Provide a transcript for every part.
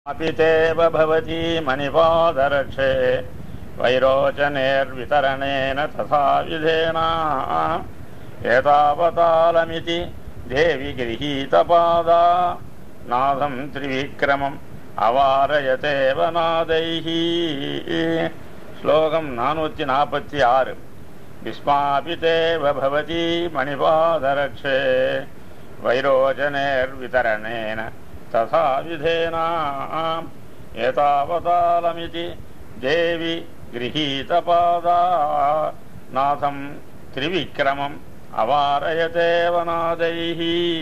अपि तेव भवती मणिपादरक्षे वैरोचनेर्वितरणेन तथा विधेन एतावतालमिति देवि गृहीतपादा नादं त्रिविक्रमम् अवारयतेव नादैः श्लोकं नानूति नापत्ति आरु विस्मापितेव भवती मणिपादरक्षे वैरोचनेर्वितरणेन तथा विधेन एतावतालमिति देवि गृहीतपादा नाथं त्रिविक्रमम् अवारयतेव नादैः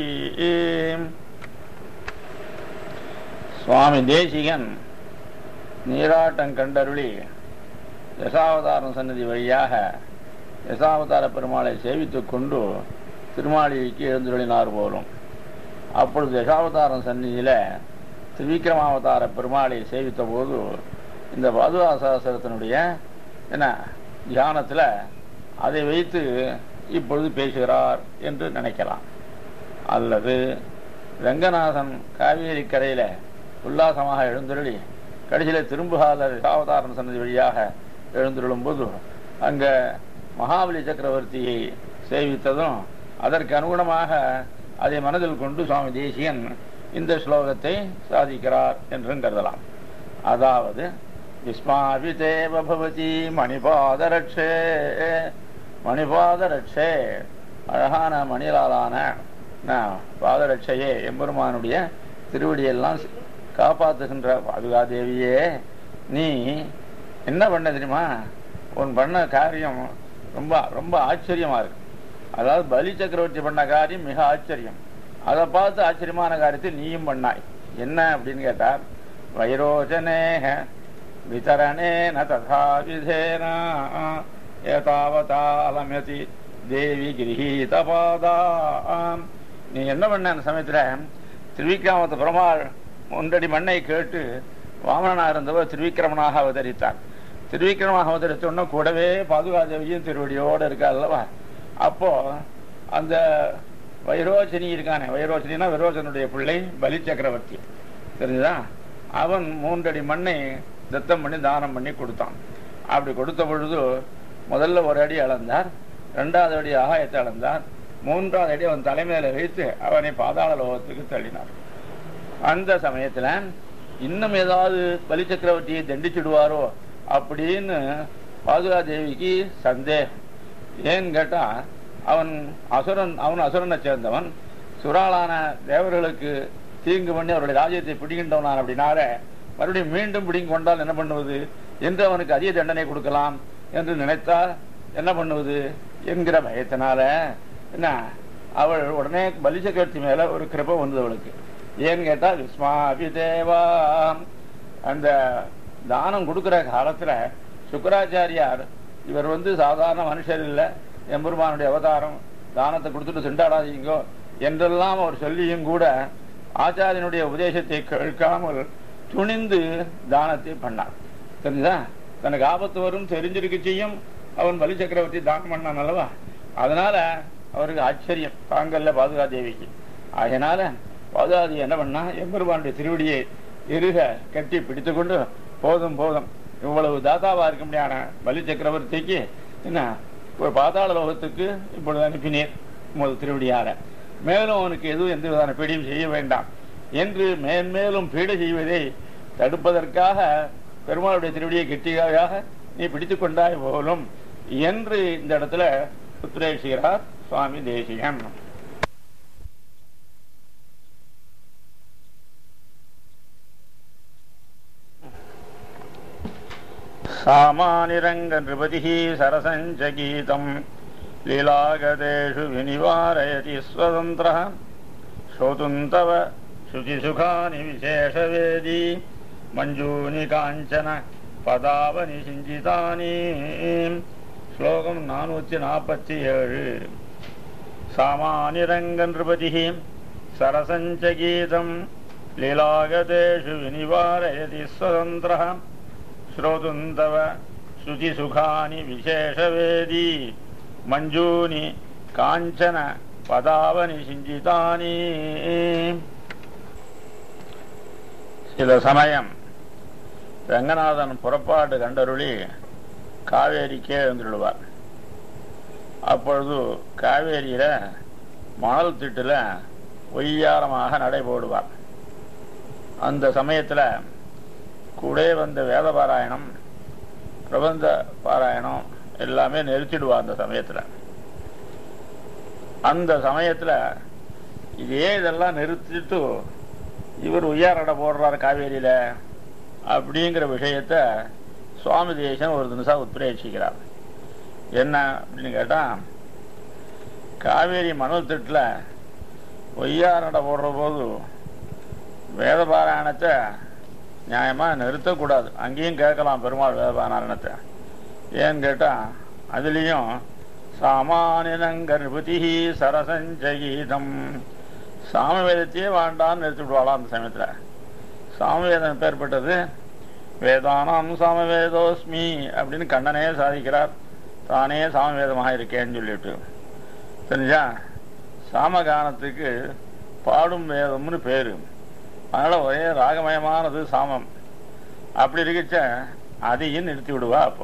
சுவாமி தேசிகன் நீராட்டம் கண்டருளி தசாவதாரம் சன்னதி வழியாக தசாவதார பெருமாளை சேவித்துக் கொண்டு திருமாளிகைக்கு எழுந்துருளினார் போலும் அப்பொழுது தசாவதாரம் சந்நிதியில் திரிவிக்ரமாவதார பெருமாளை சேவித்த போது இந்த பாதுகாசாஸ்திரத்தினுடைய என்ன தியானத்தில் அதை வைத்து இப்பொழுது பேசுகிறார் என்று நினைக்கலாம் அல்லது ரங்கநாதன் காவேரி கரையில் உல்லாசமாக எழுந்துருளி கடைசியில் திரும்புகாத தசாவதாரம் சன்னதி வழியாக எழுந்துருளும் போது அங்கே மகாபலி சக்கரவர்த்தியை சேவித்ததும் அதற்கு அனுகுணமாக அதை மனதில் கொண்டு சுவாமி தேசியன் இந்த ஸ்லோகத்தை சாதிக்கிறார் என்றும் கருதலாம் அதாவது விஸ்மாபிதேவ பவதி மணிபாதரட்சே மணிபாதரட்சே அழகான மணிலாலான பாதரட்சையே எம்பெருமானுடைய திருவடியெல்லாம் காப்பாற்றுகின்ற பாதுகாதேவியே நீ என்ன பண்ண தெரியுமா உன் பண்ண காரியம் ரொம்ப ரொம்ப ஆச்சரியமா இருக்கு அதாவது பலி சக்கரவர்த்தி பண்ண காரியம் மிக ஆச்சரியம் அதை பார்த்து ஆச்சரியமான காரியத்தை நீயும் பண்ணாய் என்ன அப்படின்னு கேட்டார் வைரோஜனேக விதரணேன ததா விதேனா ஏதாவதாலமதி தேவி கிரகீத பாதா நீ என்ன பண்ண அந்த சமயத்தில் திருவிக்கிராமத்து பெருமாள் ஒன்றடி மண்ணை கேட்டு வாமனாக இருந்தவர் திருவிக்கிரமனாக அவதரித்தார் திருவிக்கிரமாக அவதரித்தோன்னா கூடவே பாதுகாதேவியும் திருவடியோடு இருக்கா அல்லவா அப்போ அந்த வைரோச்சனி இருக்கானே வைரோச்சனா விரோச்சனுடைய பிள்ளை பலி சக்கரவர்த்தி தெரிஞ்சுதா அவன் மூன்றடி மண்ணை தத்தம் பண்ணி தானம் பண்ணி கொடுத்தான் அப்படி கொடுத்த பொழுது முதல்ல ஒரு அடி அளந்தார் ரெண்டாவது அடி ஆகாயத்தை அளந்தார் மூன்றாவது அடி அவன் தலைமையில வைத்து அவனை பாதாள லோகத்துக்கு தள்ளினார் அந்த சமயத்துல இன்னும் ஏதாவது பலி சக்கரவர்த்தியை தண்டிச்சுடுவாரோ அப்படின்னு பாதுகாதேவிக்கு சந்தேகம் ஏன்னு கேட்டா அவன் அசுரன் அவன் அசுரனை சேர்ந்தவன் சுராளான தேவர்களுக்கு தீங்கு பண்ணி அவருடைய ராஜ்யத்தை பிடிக்கின்றவனான் அப்படின்னால மறுபடியும் மீண்டும் பிடிங்கி கொண்டால் என்ன பண்ணுவது என்று அவனுக்கு அதிக தண்டனை கொடுக்கலாம் என்று நினைத்தால் என்ன பண்ணுவது என்கிற பயத்தினால என்ன அவள் உடனே பலி சக்கரவர்த்தி மேல ஒரு கிருப்பை வந்தது அவளுக்கு ஏன்னு கேட்டா விஸ்மாபி தேவா அந்த தானம் கொடுக்கிற காலத்துல சுக்கராச்சாரியார் இவர் வந்து சாதாரண மனுஷர் இல்லை எம்பெருமானுடைய அவதாரம் தானத்தை கொடுத்துட்டு திண்டாடாதீங்கோ என்றெல்லாம் அவர் சொல்லியும் கூட ஆச்சாரியனுடைய உபதேசத்தை கேட்காமல் துணிந்து தானத்தை பண்ணார் தெரிஞ்சுதா தனக்கு ஆபத்து வரும் தெரிஞ்சிருக்க செய்யும் அவன் பலி சக்கரவர்த்தி தானம் பண்ணான் அல்லவா அதனால அவருக்கு ஆச்சரியம் தாங்கல்ல பாதுகாதேவிக்கு அதனால பாதுகாதேவி என்ன பண்ணா எம்பெருமானுடைய திருவடியை இருக கட்டி பிடித்து கொண்டு போதும் போதும் இவ்வளவு தாத்தாவா இருக்க முடியாத பலி சக்கரவர்த்திக்கு என்ன ஒரு பாதாள லோகத்துக்கு இப்பொழுது அனுப்பினீர் முதல் திருவடியார மேலும் அவனுக்கு எதுவும் எந்த விதமான பீடியும் செய்ய வேண்டாம் என்று மேன்மேலும் பீடை செய்வதை தடுப்பதற்காக பெருமாளுடைய திருவடியை கெட்டியாக நீ பிடித்துக் கொண்டாய் போலும் என்று இந்த இடத்துல உத்ரேஷிகிறார் சுவாமி தேசிகன் सामानिरङ्ग नृपतिः सरसञ्च गीतम् लीलागतेषु विनिवारयति स्वतन्त्रः श्रोतुं तव शुचिसुखानि विशेषवेदी मञ्जूनि काञ्चन पदावनि सिञ्चितानि श्लोकम् नानूति नापत्ति ஏழு सामानिरङ्ग नृपतिः सरसञ्च गीतम् लीलागतेषु विनिवारयति स्वतन्त्रः श्रोतुं तव शुचिसुखानि विशेषवेदी मञ्जूनि काञ्चन पदावनि सिञ्चितानि சில சமயம் ரங்கநாதன் புறப்பாடு கண்டருளி காவேரிக்கே எழுந்துடுவார் அப்பொழுது காவேரியில மணல் திட்டுல ஒய்யாரமாக நடை போடுவார் அந்த சமயத்துல கூட வந்த வேத பாராயணம் பிரபந்த பாராயணம் எல்லாமே நிறுத்திடுவா அந்த சமயத்துல அந்த சமயத்துல இதே இதெல்லாம் நிறுத்திட்டு இவர் உய்யாரடை போடுறாரு காவேரியில அப்படிங்கிற விஷயத்த சுவாமி தேசம் ஒரு தினசா உத்பிரேட்சிக்கிறார் என்ன அப்படின்னு கேட்டா காவேரி மணல் திட்டுல ஒய்யாரடை போடுற போது வேத பாராயணத்தை நியாயமா நிறுத்தக்கூடாது அங்கேயும் கேட்கலாம் பெருமாள் வேத பாராயணத்தை ஏன்னு கேட்டா அதுலேயும் சாமானியங்கர்பதி சரசஞ்சகீதம் சாமவேதத்தையே வேண்டான்னு நிறுத்தி விடுவாளாம் அந்த சமயத்தில் சாமவேதம் பேர்பட்டது வேதானாம் சாமவேதோஸ்மி அப்படின்னு கண்ணனே சாதிக்கிறார் தானே சாமவேதமாக இருக்கேன்னு சொல்லிட்டு தெரிஞ்சா சாமகானத்துக்கு பாடும் வேதம்னு பேரு அதனால ஒரே ராகமயமானது சாமம் அப்படி இருக்கச்ச அதையும் நிறுத்தி விடுவா அப்போ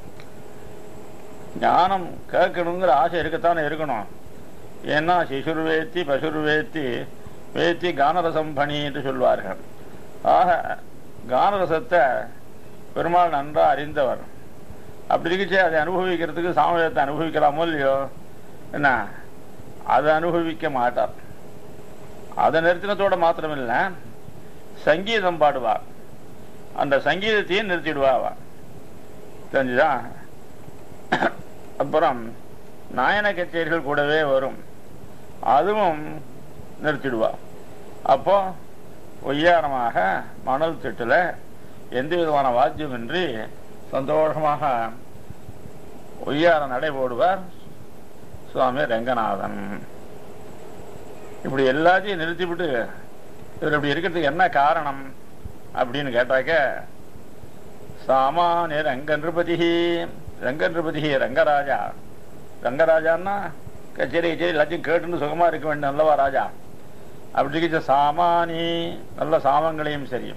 ஞானம் கேட்கணுங்கிற ஆசை இருக்கத்தானே இருக்கணும் ஏன்னா சிசுர் வேத்தி பசுர் வேத்தி வேத்தி கானரசம் பணி என்று சொல்வார்கள் ஆக கானரசத்தை பெருமாள் நன்றா அறிந்தவர் அப்படி இருக்கச்சே அதை அனுபவிக்கிறதுக்கு சாமவேதத்தை அனுபவிக்கலாமோ இல்லையோ என்ன அதை அனுபவிக்க மாட்டார் அதை நிறுத்தினத்தோட மாத்திரமில்லை சங்கீதம் பாடுவார் அந்த சங்கீதத்தையும் நிறுத்திடுவா அவ தெரிஞ்சுதா அப்புறம் நாயன கச்சேரிகள் கூடவே வரும் அதுவும் நிறுத்திடுவா அப்போ ஒய்யாரமாக மணல் திட்டுல எந்த விதமான வாத்தியமின்றி சந்தோஷமாக ஒய்யார நடை போடுவார் சுவாமி ரங்கநாதன் இப்படி எல்லாத்தையும் நிறுத்திவிட்டு இவர் இப்படி இருக்கிறதுக்கு என்ன காரணம் அப்படின்னு கேட்டாக்க சாமானிய ரங்கநிருபதி ரங்கநிருபதி ரங்கராஜா ரங்கராஜான்னா கச்சேரி கச்சேரி எல்லாத்தையும் கேட்டுன்னு சுகமா இருக்க வேண்டும் நல்லவா ராஜா அப்படி இருக்க சாமானி நல்ல சாமங்களையும் சரியும்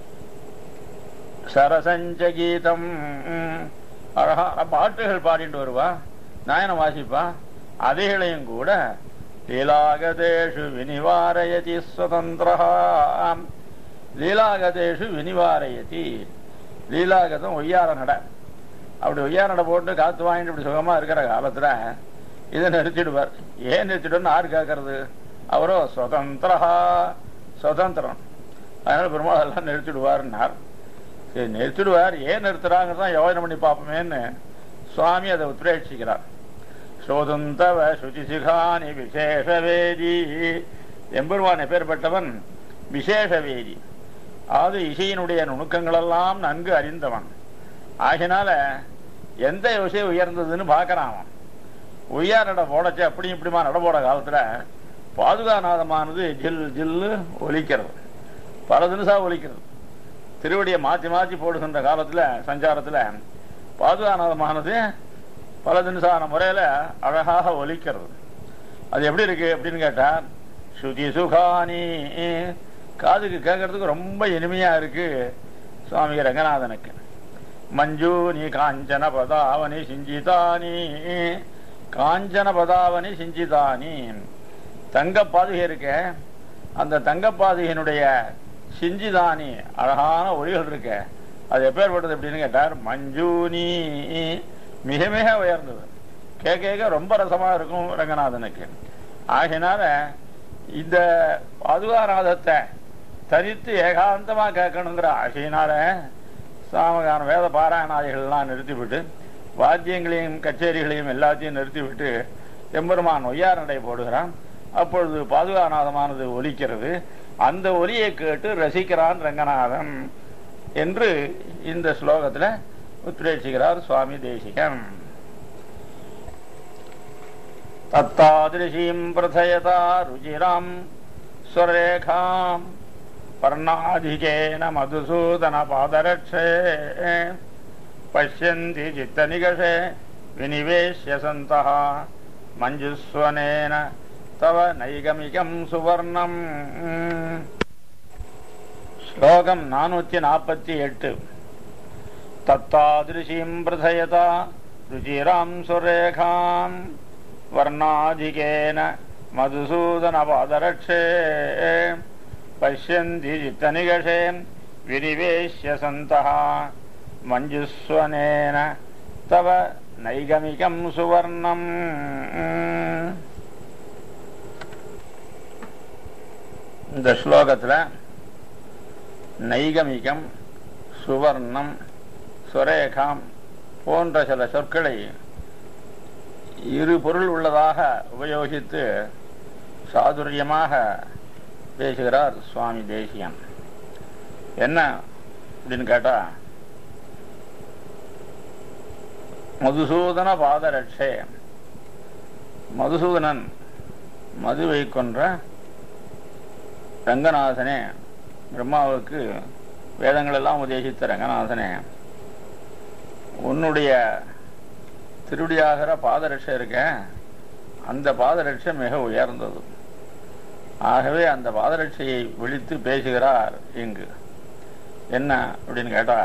சரசஞ்ச கீதம் அழகா பாட்டுகள் பாடிட்டு வருவா நாயனம் வாசிப்பா அதைகளையும் கூட லீலாகதேஷு வினிவாரயதி சுதந்திரா லீலாகதேஷு வினிவாரயதி லீலாகதம் ஒய்யார நட அப்படி ஒய்யார நட போட்டு காத்து வாங்கிட்டு இப்படி சுகமா இருக்கிற காலத்துல இதை நிறுத்திடுவார் ஏன் நிறுத்திடுன்னு யாரு கேட்கறது அவரோ சுதந்திரா சுதந்திரம் அதனால பெருமாள் எல்லாம் நிறுத்திடுவார்னார் சரி நிறுத்திடுவார் ஏன் நிறுத்துறாங்கிறதான் யோஜனை பண்ணி பார்ப்போமேன்னு சுவாமி அதை உத்ரேட்சிக்கிறார் சோதுந்தவ சுச்சிசிகானி விசேஷவேதி எம்பெருமான் எப்பேற்பட்டவன் விசேஷவேதி அதாவது இசையினுடைய நுணுக்கங்களெல்லாம் நன்கு அறிந்தவன் ஆகினால எந்த விஷயம் உயர்ந்ததுன்னு பார்க்கறான் அவன் உய்யார் நட போடச்சு அப்படி இப்படிமா நட போட காலத்துல பாதுகாநாதமானது ஜில் ஜில்லு ஒலிக்கிறது பல தினசா ஒலிக்கிறது திருவடியை மாற்றி மாற்றி போடுகின்ற காலத்துல சஞ்சாரத்துல பாதுகாநாதமானது பல தினசான முறையில அழகாக ஒலிக்கிறது அது எப்படி இருக்கு அப்படின்னு கேட்டா ஸ்ருதி சுகானி காதுக்கு கேட்கறதுக்கு ரொம்ப இனிமையா இருக்கு சுவாமி ரங்கநாதனுக்கு மஞ்சு நீ காஞ்சன பதாவனி சிஞ்சிதானி காஞ்சன பதாவனி சிஞ்சிதானி தங்க பாதுகை இருக்க அந்த தங்க பாதுகையினுடைய சிஞ்சிதானி அழகான ஒளிகள் இருக்க அது எப்பேற்பட்டது அப்படின்னு கேட்டார் மஞ்சூனி மிக மிக உயர்ந்தது கேட்க கேட்க ரொம்ப ரசமா இருக்கும் ரங்கநாதனுக்கு ஆகினால இந்த பாதுகாநாதத்தை தரித்து ஏகாந்தமா கேட்கணுங்கிற ஆசையினால சாமகான வேத பாராயணாதிகள்லாம் நிறுத்திவிட்டு வாத்தியங்களையும் கச்சேரிகளையும் எல்லாத்தையும் நிறுத்திவிட்டு எம்பெருமான் ஒய்யார் நடை போடுகிறான் அப்பொழுது பாதுகாநாதமானது ஒலிக்கிறது அந்த ஒலியை கேட்டு ரசிக்கிறான் ரங்கநாதன் என்று இந்த ஸ்லோகத்துல உத்ரேசிக்கிறார் சுவாமி தேசிகன் தத்தாதிருஷீம் பிரதயதா ருச்சிராம் ஸ்வரேகாம் பர்ணாதிகேன மதுசூதன பாதரட்சே பஷ்யந்தி சித்தநிகஷே வினிவேஷ்ய சந்தः மஞ்சுஸ்வனேன தவ நைகமிகம் சுவர்ணம் ஸ்லோகம் நானூற்றி நாற்பத்தி எட்டு தத்தாதிருஷீம் பிரதயதா ருச்சிராம் சுரேகாம் வர்ணாதிகேன மதுசூதனபாதரட்சே பஷ்யந்தி சித்தநிகஷே விரிவேஷ்ய சந்தः மஞ்சுஸ்வனேன தவ நைகமிகம் சுவர்ணம் இந்த ஸ்லோகத்தில் நைகமிகம் சுவர்ணம் சுரேகாம் போன்ற சில சொற்களை இரு பொருள் உள்ளதாக உபயோகித்து சாதுரியமாக பேசுகிறார் சுவாமி தேசியன் என்ன அப்படின்னு கேட்டா மதுசூதன பாதரட்சே மதுசூதனன் மதுவை கொன்ற ரங்கநாதனே பிரம்மாவுக்கு வேதங்களெல்லாம் உபதேசித்த ரங்கநாதனே உன்னுடைய திருடியாகிற பாதரட்சை இருக்க அந்த பாதரட்சை மிக உயர்ந்தது ஆகவே அந்த பாதரட்சையை விழித்து பேசுகிறார் இங்கு என்ன அப்படின்னு கேட்டா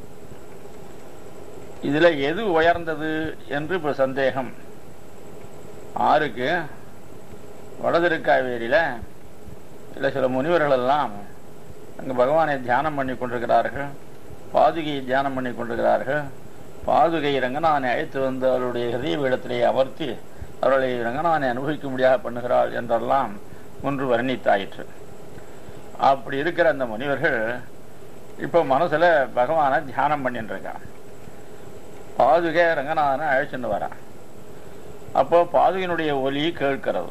இதுல எது உயர்ந்தது என்று இப்ப சந்தேகம் ஆறுக்கு வடதிருக்காவேரியில இல்ல சில முனிவர்கள் எல்லாம் அங்கு பகவானை தியானம் பண்ணி கொண்டிருக்கிறார்கள் பாதுகையை தியானம் பண்ணி கொண்டிருக்கிறார்கள் பாதுகை ரங்கநாதனை அழைத்து வந்து அவருடைய ஹிருதய பீடத்திலே அமர்த்தி அவர்களை ரங்கநாதனை அனுபவிக்க முடியாத பண்ணுகிறாள் என்றெல்லாம் ஒன்று வர்ணித்தாயிற்று அப்படி இருக்கிற அந்த முனிவர்கள் இப்போ மனசுல பகவானை தியானம் பண்ணிட்டு இருக்கான் பாதுகை ரங்கநாதனை அழைச்சிட்டு வரான் அப்போ பாதுகையினுடைய ஒலி கேட்கிறது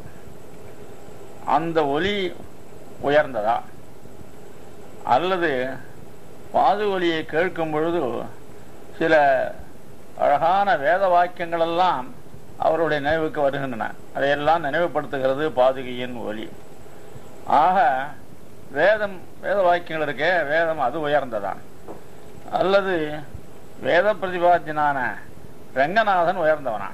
அந்த ஒலி உயர்ந்ததா அல்லது பாது ஒலியை கேட்கும் பொழுது சில அழகான வேத வாக்கியங்கள் எல்லாம் அவருடைய நினைவுக்கு வருகின்றன அதையெல்லாம் நினைவுபடுத்துகிறது பாதுகையின் ஒலி ஆக வேதம் வேத வாக்கியங்கள் இருக்கே வேதம் அது உயர்ந்ததான் அல்லது வேத பிரதிபாத்தியனான ரங்கநாதன் உயர்ந்தவனா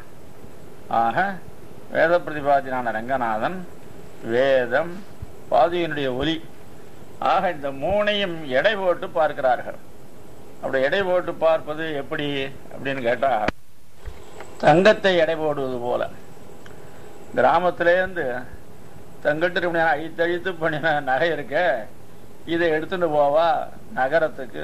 ஆக வேத பிரதிபாத்தியனான ரங்கநாதன் வேதம் பாதுகையினுடைய ஒலி ஆக இந்த மூணையும் எடை போட்டு பார்க்கிறார்கள் அப்படி எடை போட்டு பார்ப்பது எப்படி அப்படின்னு கேட்டா தங்கத்தை எடை போடுவது போல கிராமத்திலேருந்து தங்கிட்டு அழித்து அழித்து பண்ணின நகை இருக்க இதை எடுத்துட்டு போவா நகரத்துக்கு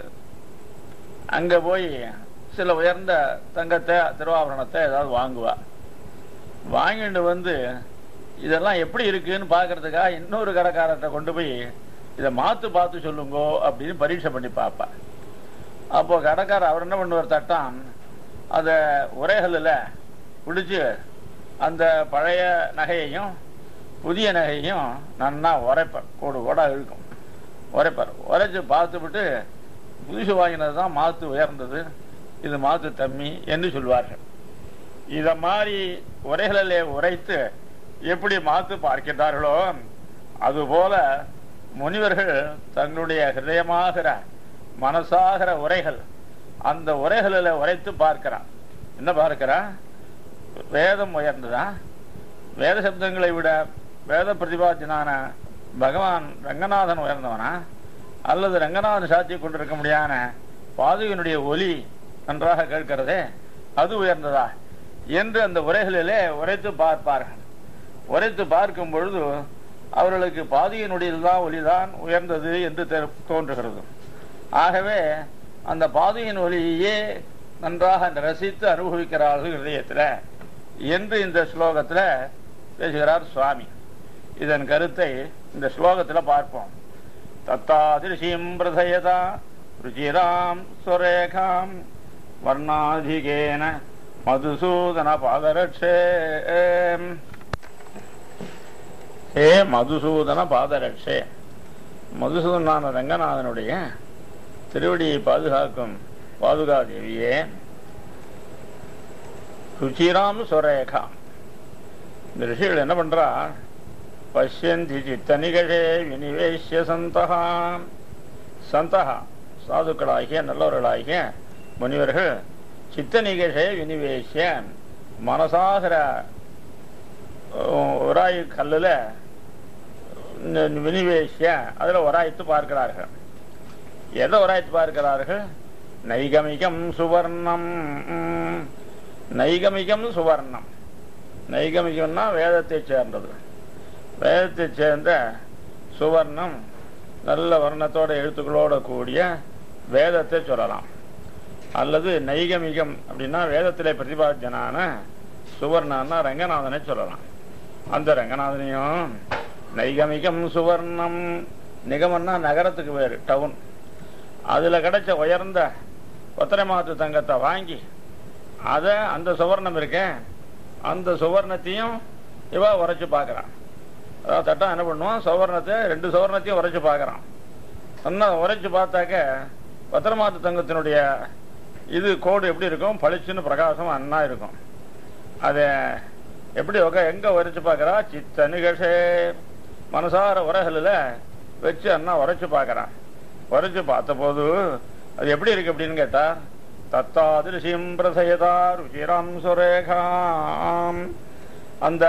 அங்க போய் சில உயர்ந்த தங்கத்தை திருவாபரணத்தை ஏதாவது வாங்குவா வாங்கிட்டு வந்து இதெல்லாம் எப்படி இருக்குன்னு பாக்குறதுக்காக இன்னொரு கடைக்காரத்தை கொண்டு போய் இதை மாத்து பார்த்து சொல்லுங்கோ அப்படின்னு பரீட்சை பண்ணி பார்ப்பா அப்போ கடைக்காரர் அவர் என்ன பண்ணுவார் தட்டான் அந்த உரைகளில் பிடிச்சி அந்த பழைய நகையையும் புதிய நகையும் நன்னா உரைப்பார் கோடு கோடா இழுக்கும் உரைப்பார் உரைச்சு பார்த்துவிட்டு புதுசு வாங்கினது தான் மாத்து உயர்ந்தது இது மாத்து தம்மி என்று சொல்வார்கள் இத மாதிரி உரைகளிலே உரைத்து எப்படி மாத்து பார்க்கிறார்களோ அதுபோல முனிவர்கள் தங்களுடைய ஹிருதயமாகிற மனசாகிற உரைகள் அந்த உரைகளில் உரைத்து பார்க்கிறான் என்ன பார்க்கிறான் வேதம் உயர்ந்ததா வேத சப்தங்களை விட வேத பிரதிபாத்தியனான பகவான் ரங்கநாதன் உயர்ந்தவனா அல்லது ரங்கநாதன் சாட்சி கொண்டிருக்க முடியாத பாதுகனுடைய ஒலி நன்றாக கேட்கிறதே அது உயர்ந்ததா என்று அந்த உரைகளிலே உரைத்து பார்ப்பார்கள் உரைத்து பார்க்கும் பொழுது அவர்களுக்கு பாதியினுடைய தான் ஒளிதான் உயர்ந்தது என்று தோன்றுகிறது ஆகவே அந்த பாதையின் ஒளியே நன்றாக ரசித்து அனுபவிக்கிறார்கள் இதயத்தில் என்று இந்த ஸ்லோகத்தில் பேசுகிறார் சுவாமி இதன் கருத்தை இந்த ஸ்லோகத்தில் பார்ப்போம் தத்தாதிருஷியம் பிரதயதா ருச்சிராம் சுரேகாம் வர்ணாதிகேன மதுசூதன பாதரட்சே ஹே மதுசூதன பாதரட்சே மதுசூதனான ரங்கநாதனுடைய திருவடியை பாதுகாக்கும் பாதுகா தேவியே ருச்சிராம் சுரேகா இந்த ரிஷிகள் என்ன பண்றா பஷ்யந்தி சித்த நிகழே வினிவேஷ்ய சந்தகா சந்தகா சாதுக்களாகிய நல்லவர்களாகிய முனிவர்கள் சித்த நிகழே வினிவேஷ்ய மனசாகிற உராய் கல்லுல வினிவேஷ்ய அதுல உராய்த்து பார்க்கிறார்கள் எதை உராய்ச்சி பார்க்கிறார்கள் நைகமிகம் சுவர்ணம் ம், நைகமிகம் சுவர்ணம் நைகமிகம்னா வேதத்தை சேர்ந்தது வேதத்தை சேர்ந்த சுவர்ணம் நல்ல வர்ணத்தோட எழுத்துக்களோட கூடிய வேதத்தை சொல்லலாம் அல்லது நைகமிகம் அப்படின்னா வேதத்திலே பிரதிபாத்தியனான சுவர்ணன்னா ரங்கநாதனை சொல்லலாம் அந்த ரங்கநாதனையும் நைகமிகம் சுவர்ணம் நிகமன்னா நகரத்துக்கு பேரு டவுன் அதுல கிடைச்ச உயர்ந்த ஒத்தரை மாத்து தங்கத்தை வாங்கி அதை அந்த சுவர்ணம் இருக்கே அந்த சுவர்ணத்தையும் இவ உரைச்சு பார்க்கறான் அதாவது தட்டம் என்ன பண்ணுவான் சுவர்ணத்தை ரெண்டு சுவர்ணத்தையும் உரைச்சு பார்க்கறான் சொன்ன உரைச்சு பார்த்தாக்க பத்திரமாத்து தங்கத்தினுடைய இது கோடு எப்படி இருக்கும் பளிச்சுன்னு பிரகாசம் அண்ணா இருக்கும் அதை எப்படி உக்க- எங்க உரைச்சு பார்க்கறா சித்த நிகழ்ச்சே மனசார உரகலில் வச்சு அண்ணா உரைச்சு பார்க்கறான் உரைச்சு பார்த்த போது அது எப்படி இருக்கு அப்படின்னு கேட்டா தத்தாதிருஷியம் பிரசயதா ருச்சிராம் சுரேகாம் அந்த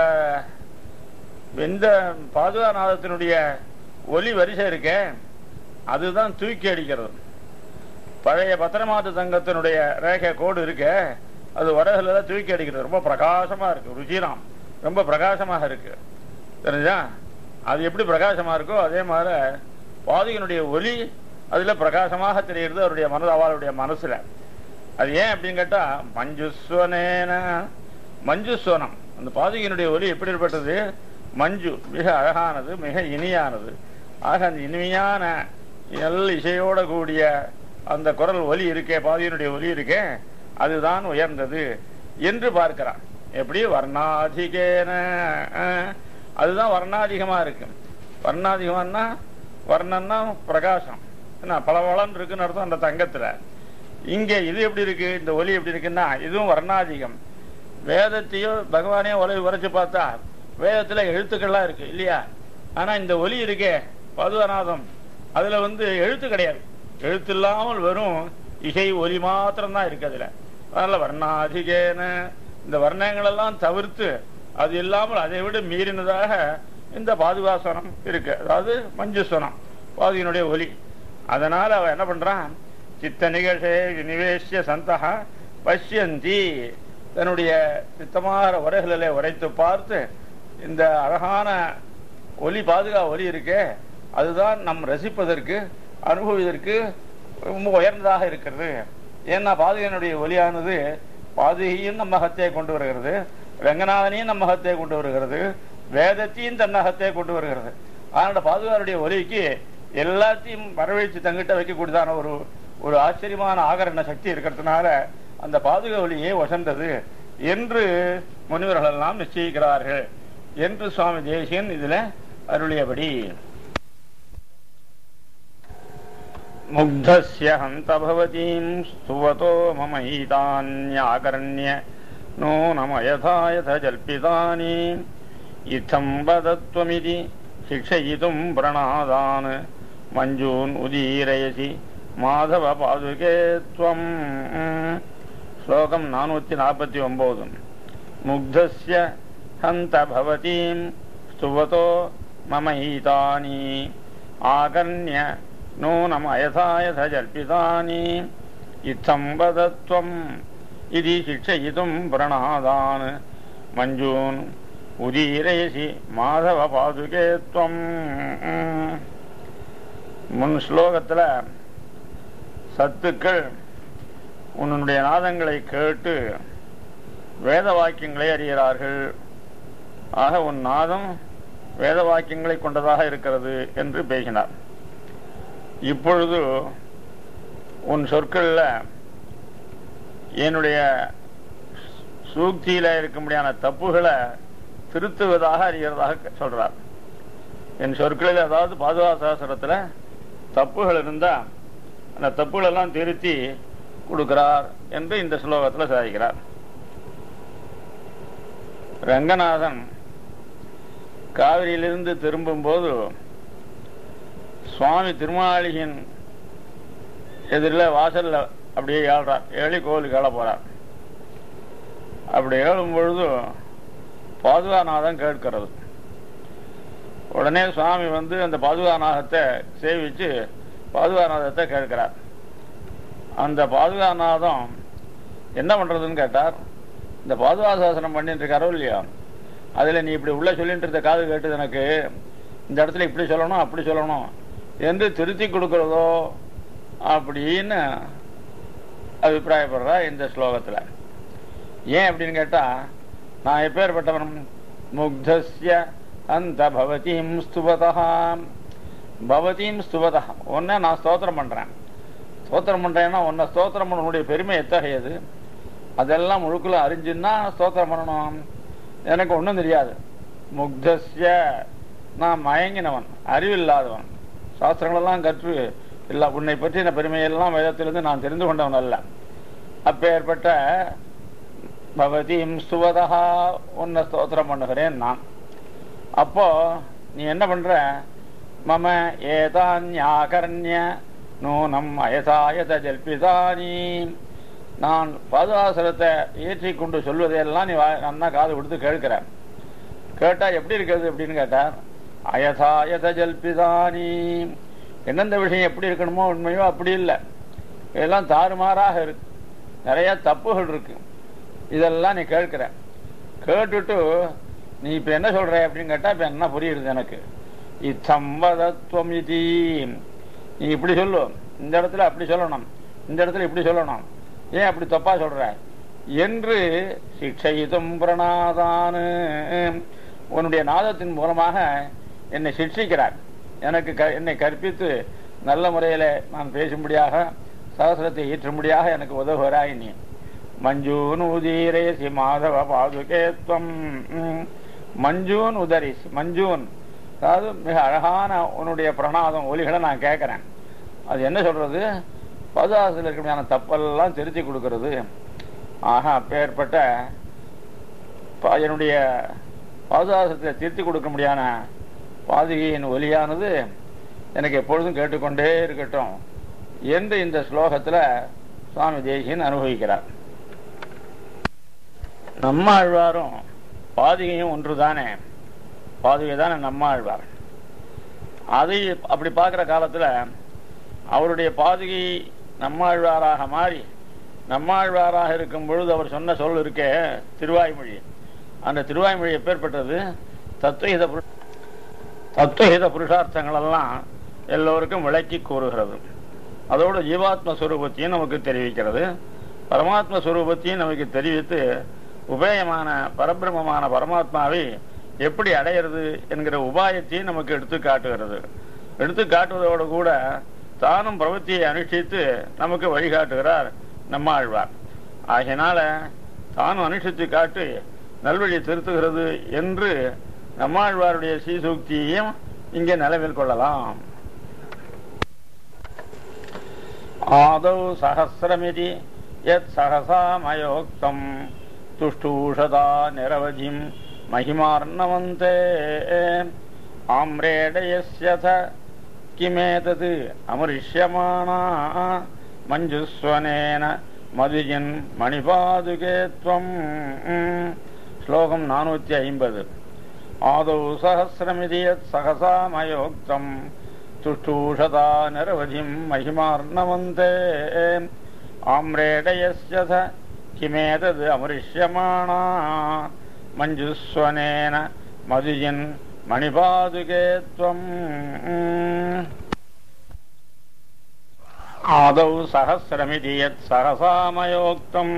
எந்த பாதுகாநாதத்தினுடைய ஒலி வரிசை இருக்கே அதுதான் தூக்கி அடிக்கிறது பழைய பத்திரமாத்து தங்கத்தினுடைய ரேகை கோடு இருக்கே அது வரகுல தூக்கி அடிக்கிறது ரொம்ப பிரகாசமா இருக்கு ருச்சிராம் ரொம்ப பிரகாசமாக இருக்கு தெரிஞ்சா அது எப்படி பிரகாசமா இருக்கோ அதே மாதிரி பாதுகனுடைய ஒலி அதுல பிரகாசமாக தெரிகிறது அவருடைய மனது அவளுடைய மனசுல அது ஏன் அப்படின்னு கேட்டா மஞ்சுஸ்வனேன மஞ்சுஸ்வனம் அந்த பாதுகையினுடைய ஒலி எப்படிப்பட்டது மஞ்சு மிக அழகானது மிக இனியானது ஆக அந்த இனிமையான நல்ல இசையோட கூடிய அந்த குரல் ஒலி இருக்கே பாதியினுடைய ஒலி இருக்கே அதுதான் உயர்ந்தது என்று பார்க்கிறான் எப்படி வர்ணாதிகேன அஹ், அதுதான் வர்ணாதிகமா இருக்கு வர்ணாதிகமானா வர்ணம்னா பிரகாசம் என்ன பளபளன்னு இருக்குன்னு அர்த்தம் அந்த தங்கத்துல இங்க இது எப்படி இருக்கு இந்த ஒலி எப்படி இருக்குன்னா இதுவும் வர்ணாதிகம் வேதத்தையோ பகவானையோ உலகி உரைச்சு பார்த்தா வேதத்துல எழுத்துக்கள்லாம் இருக்கு இல்லையா ஆனா இந்த ஒலி இருக்கே பதுவநாதம் அதுல வந்து எழுத்து கிடையாது எழுத்து இல்லாமல் வெறும் இசை ஒலி மாத்திரம்தான் இருக்கு அதுல அதனால வர்ணாதிகேன இந்த வர்ணங்கள் எல்லாம் தவிர்த்து அது இல்லாமல் அதை விட மீறினதாக இந்த பாதுகாசனம் இருக்கு அதாவது மஞ்சுஸ்வனம் பாதுகினுடைய ஒலி அதனால அவன் என்ன பண்றான் சித்த நிகழ்ச்சே நிவேசிய சந்தகா பஷ்யந்தி தன்னுடைய சித்தமான உரைகளிலே உரைத்து பார்த்து இந்த அழகான ஒலி பாதுகா ஒலி இருக்கே அதுதான் நம் ரசிப்பதற்கு அனுபவிப்பதற்கு ரொம்ப உயர்ந்ததாக இருக்கிறது ஏன்னா பாதுகையினுடைய ஒலியானது பாதுகையும் நம்ம அகத்தை கொண்டு வருகிறது ரங்கநாதனையும் நம்ம அகத்தை கொண்டு வருகிறது வேதத்தையும் தன்னகத்தை கொண்டு வருகிறது அதனால பாதுகாருடைய ஒலிக்கு எல்லாத்தையும் வரவழைச்சு தங்கிட்ட வைக்கக்கூடியதான ஒரு ஒரு ஆச்சரியமான ஆகரண சக்தி இருக்கிறதுனால அந்த பாதுகா ஒலியே வசந்தது என்று முனிவர்கள் எல்லாம் நிச்சயிக்கிறார்கள் என்று சுவாமி தேசியன் இதுல அருளியபடி मुग्धस्य हन्त भवतीम् स्तुवतो मम हितान्याकर्ण्य नूनमयथा यथ जल्पितानि इत्थम् वदत्वमिति शिक्षयितुम् प्रणादान् मञ्जून् उदीरयसि माधव पादुके त्वम् श्लोकम् नानूति नापति ओम्बोधु मुग्धस्य हन्त भवतीम् स्तुवतो मम हितानि आकर्ण्य नूनमयथा यथ जल्पितानि इत्थं वदत्वम् इति शिक्षयितुं प्रणादान् मञ्जून् उदीरयसि மாதவ பாதுகே துவம் முன் ஸ்லோகத்துல சத்துக்கள் உன்னுடைய நாதங்களை கேட்டு வேத வாக்கியங்களை அறிகிறார்கள் ஆக உன் நாதம் வேத வாக்கியங்களை கொண்டதாக இருக்கிறது என்று பேசினார் இப்பொழுது உன் சொற்கள்ல என்னுடைய சூக்தியில இருக்க முடியாத தப்புகளை திருத்துவதாக அறிகிறதாக சொல்றார் என் சொற்களில் அதாவது பாதுகா சாஸ்திரத்துல தப்புகள் இருந்தா அந்த தப்புகள் எல்லாம் திருத்தி கொடுக்கிறார் என்று இந்த ஸ்லோகத்துல சாதிக்கிறார் ரங்கநாதன் காவிரியிலிருந்து திரும்பும் போது சுவாமி திருமாளிகையின் எதிரில் வாசல்ல அப்படியே ஏழ்றார் ஏழி கோவிலுக்கு ஏழ போறார் அப்படி ஏழும் பொழுது பாதுகாநாதம் கேட்கிறது உடனே சுவாமி வந்து அந்த பாதுகாநாகத்தை சேவிச்சு பாதுகாநாதத்தை கேட்கிறார் அந்த பாதுகாநாதம் என்ன பண்றதுன்னு கேட்டார் இந்த பாதுகாசாசனம் பண்ணிட்டு இருக்காரோ இல்லையா அதுல நீ இப்படி உள்ள சொல்லிட்டு இருந்த காது கேட்டது எனக்கு இந்த இடத்துல இப்படி சொல்லணும் அப்படி சொல்லணும் என்று திருத்தி கொடுக்கறதோ அப்படின்னு அபிப்பிராயப்படுறா இந்த ஸ்லோகத்துல ஏன் அப்படின்னு கேட்டா நான் எப்பேற்பட்டவன் முக்தஸ்ய அந்த பவதீம் ஸ்துபதாம் பவதீம் ஸ்துபதா உன்னை நான் ஸ்தோத்திரம் பண்றேன் ஸ்தோத்திரம் பண்றேன்னா உன்னை ஸ்தோத்திரம் பண்ணனுடைய பெருமை எத்தகையது அதெல்லாம் முழுக்குள்ள அறிஞ்சுன்னா ஸ்தோத்திரம் பண்ணணும் எனக்கு ஒன்றும் தெரியாது முக்தஸ்ய நான் மயங்கினவன் அறிவில்லாதவன் சாஸ்திரங்களெல்லாம் கற்று இல்ல உன்னை பற்றின பெருமையெல்லாம் வேதத்திலிருந்து நான் தெரிந்து கொண்டவன் அல்ல அப்பேற்பட்ட பவதீம் ஸ்துவதா உன்னை ஸ்தோத்திரம் பண்ணுகிறேன் நான் அப்போ நீ என்ன பண்ற மம ஏதான்யாகர்ணிய நூனம் அயசாயத ஜல்பிதானி நான் பாதுகாசனத்தை ஏற்றி கொண்டு சொல்வதையெல்லாம் நீ வா- நன்னா காது கொடுத்து கேட்கிறேன் கேட்டா எப்படி இருக்கிறது அப்படின்னு கேட்டார் அயசாயத ஜல்பிதானி எந்தெந்த விஷயம் எப்படி இருக்கணுமோ உண்மையோ அப்படி இல்லை இதெல்லாம் தாறுமாறாக இருக்கு நிறைய தப்புகள் இருக்கு இதெல்லாம் நீ கேட்கிற கேட்டுட்டு நீ இப்ப என்ன சொல்ற அப்படின்னு கேட்டா இப்ப என்ன புரியுது எனக்கு இத்தம்பதத்துவம் இது நீ இப்படி சொல்லு இந்த இடத்துல அப்படி சொல்லணும் இந்த இடத்துல இப்படி சொல்லணும் ஏன் அப்படி தப்பா சொல்ற என்று சிக்ஷயிதும் பிரணாதானு உன்னுடைய நாதத்தின் மூலமாக என்னை சிக்ஷிக்கிறார் எனக்கு க- என்னை கற்பித்து நல்ல முறையில நான் பேசும்படியாக சகசிரத்தை ஈற்றும்படியாக எனக்கு உதவுகிறாய் நீ மஞ்சூன் உதீரேசி மாதவ பாதுகேத்வம் ம். மஞ்சூன் உதரிசி மஞ்சூன் அதாவது மிக அழகான உன்னுடைய பிரணாதம் ஒலிகளை நான் கேட்கிறேன் அது என்ன சொல்றது பதாசத்தில் இருக்கிற தப்பெல்லாம் திருத்தி கொடுக்கிறது ஆக அப்பேற்பட்ட ப- என்னுடைய பாதுகாசத்தை திருத்தி கொடுக்க முடியாத பாதுகையின் ஒலியானது எனக்கு எப்பொழுதும் கேட்டுக்கொண்டே இருக்கட்டும் என்று இந்த ஸ்லோகத்துல சுவாமி தேசியன் அனுபவிக்கிறார் நம்மாழ்வாரும் பாதுகையும் ஒன்றுதானே பாதுகை தானே நம்மாழ்வார் அதை அப்படி பார்க்கிற காலத்துல அவருடைய பாதுகை நம்மாழ்வாராக மாறி நம்மாழ்வாராக இருக்கும் பொழுது அவர் சொன்ன சொல் இருக்கே திருவாய்மொழி அந்த திருவாய்மொழி எப்பேற்பட்டது தத்துவஹித புரு- தத்துவஹித புருஷார்த்தங்கள் எல்லாம் எல்லோருக்கும் விளக்கி கூறுகிறது அதோடு ஜீவாத்ம ஸ்வரூபத்தையும் நமக்கு தெரிவிக்கிறது பரமாத்ம ஸ்வரூபத்தையும் நமக்கு தெரிவித்து உபேயமான பரபிரமமான பரமாத்மாவை எப்படி அடையிறது என்கிற உபாயத்தையும் நமக்கு எடுத்து காட்டுகிறது எடுத்து காட்டுவதோடு கூட தானும் பிரவൃத்தியை அனுஷ்டித்து நமக்கு வழிகாட்டுகிறார் நம்மாழ்வார் ஆகையினால தானும் அனுஷ்டித்து காட்டி நல்வழி திருத்துகிறது என்று நம்மாழ்வாருடைய சீசூக்தியையும் இங்கே நிலவில் கொள்ளலாம் ஆதௌ சகசிரமிதி யத் சகசாமயோக்தம் துஷ்டூஷதா நிரவதிம் மகிமார்ணவந்தே ஆம்ரேடயஸ்யத கிமேதது அமரிஷ்யமானா மஞ்சுஸ்வனேன மதுஜின் மணிபாதுகே துவம் ஸ்லோகம் நானூத்தி ஐம்பது ஆதௌ சகசிரமிதி யத் சகசாமயோக்தம் துஷ்டூஷதா நிரவதிம் மகிமார்ணவந்தே ஆம்ரேடயஸ்ய ச கிமேதது அமரிஷ்யமானா மஞ்சுஸ்வனேன மதுஜின் மணிபாதுகே துவம் ஆதௌ சகசிரமிதி யத் சகசாமயோக்தம்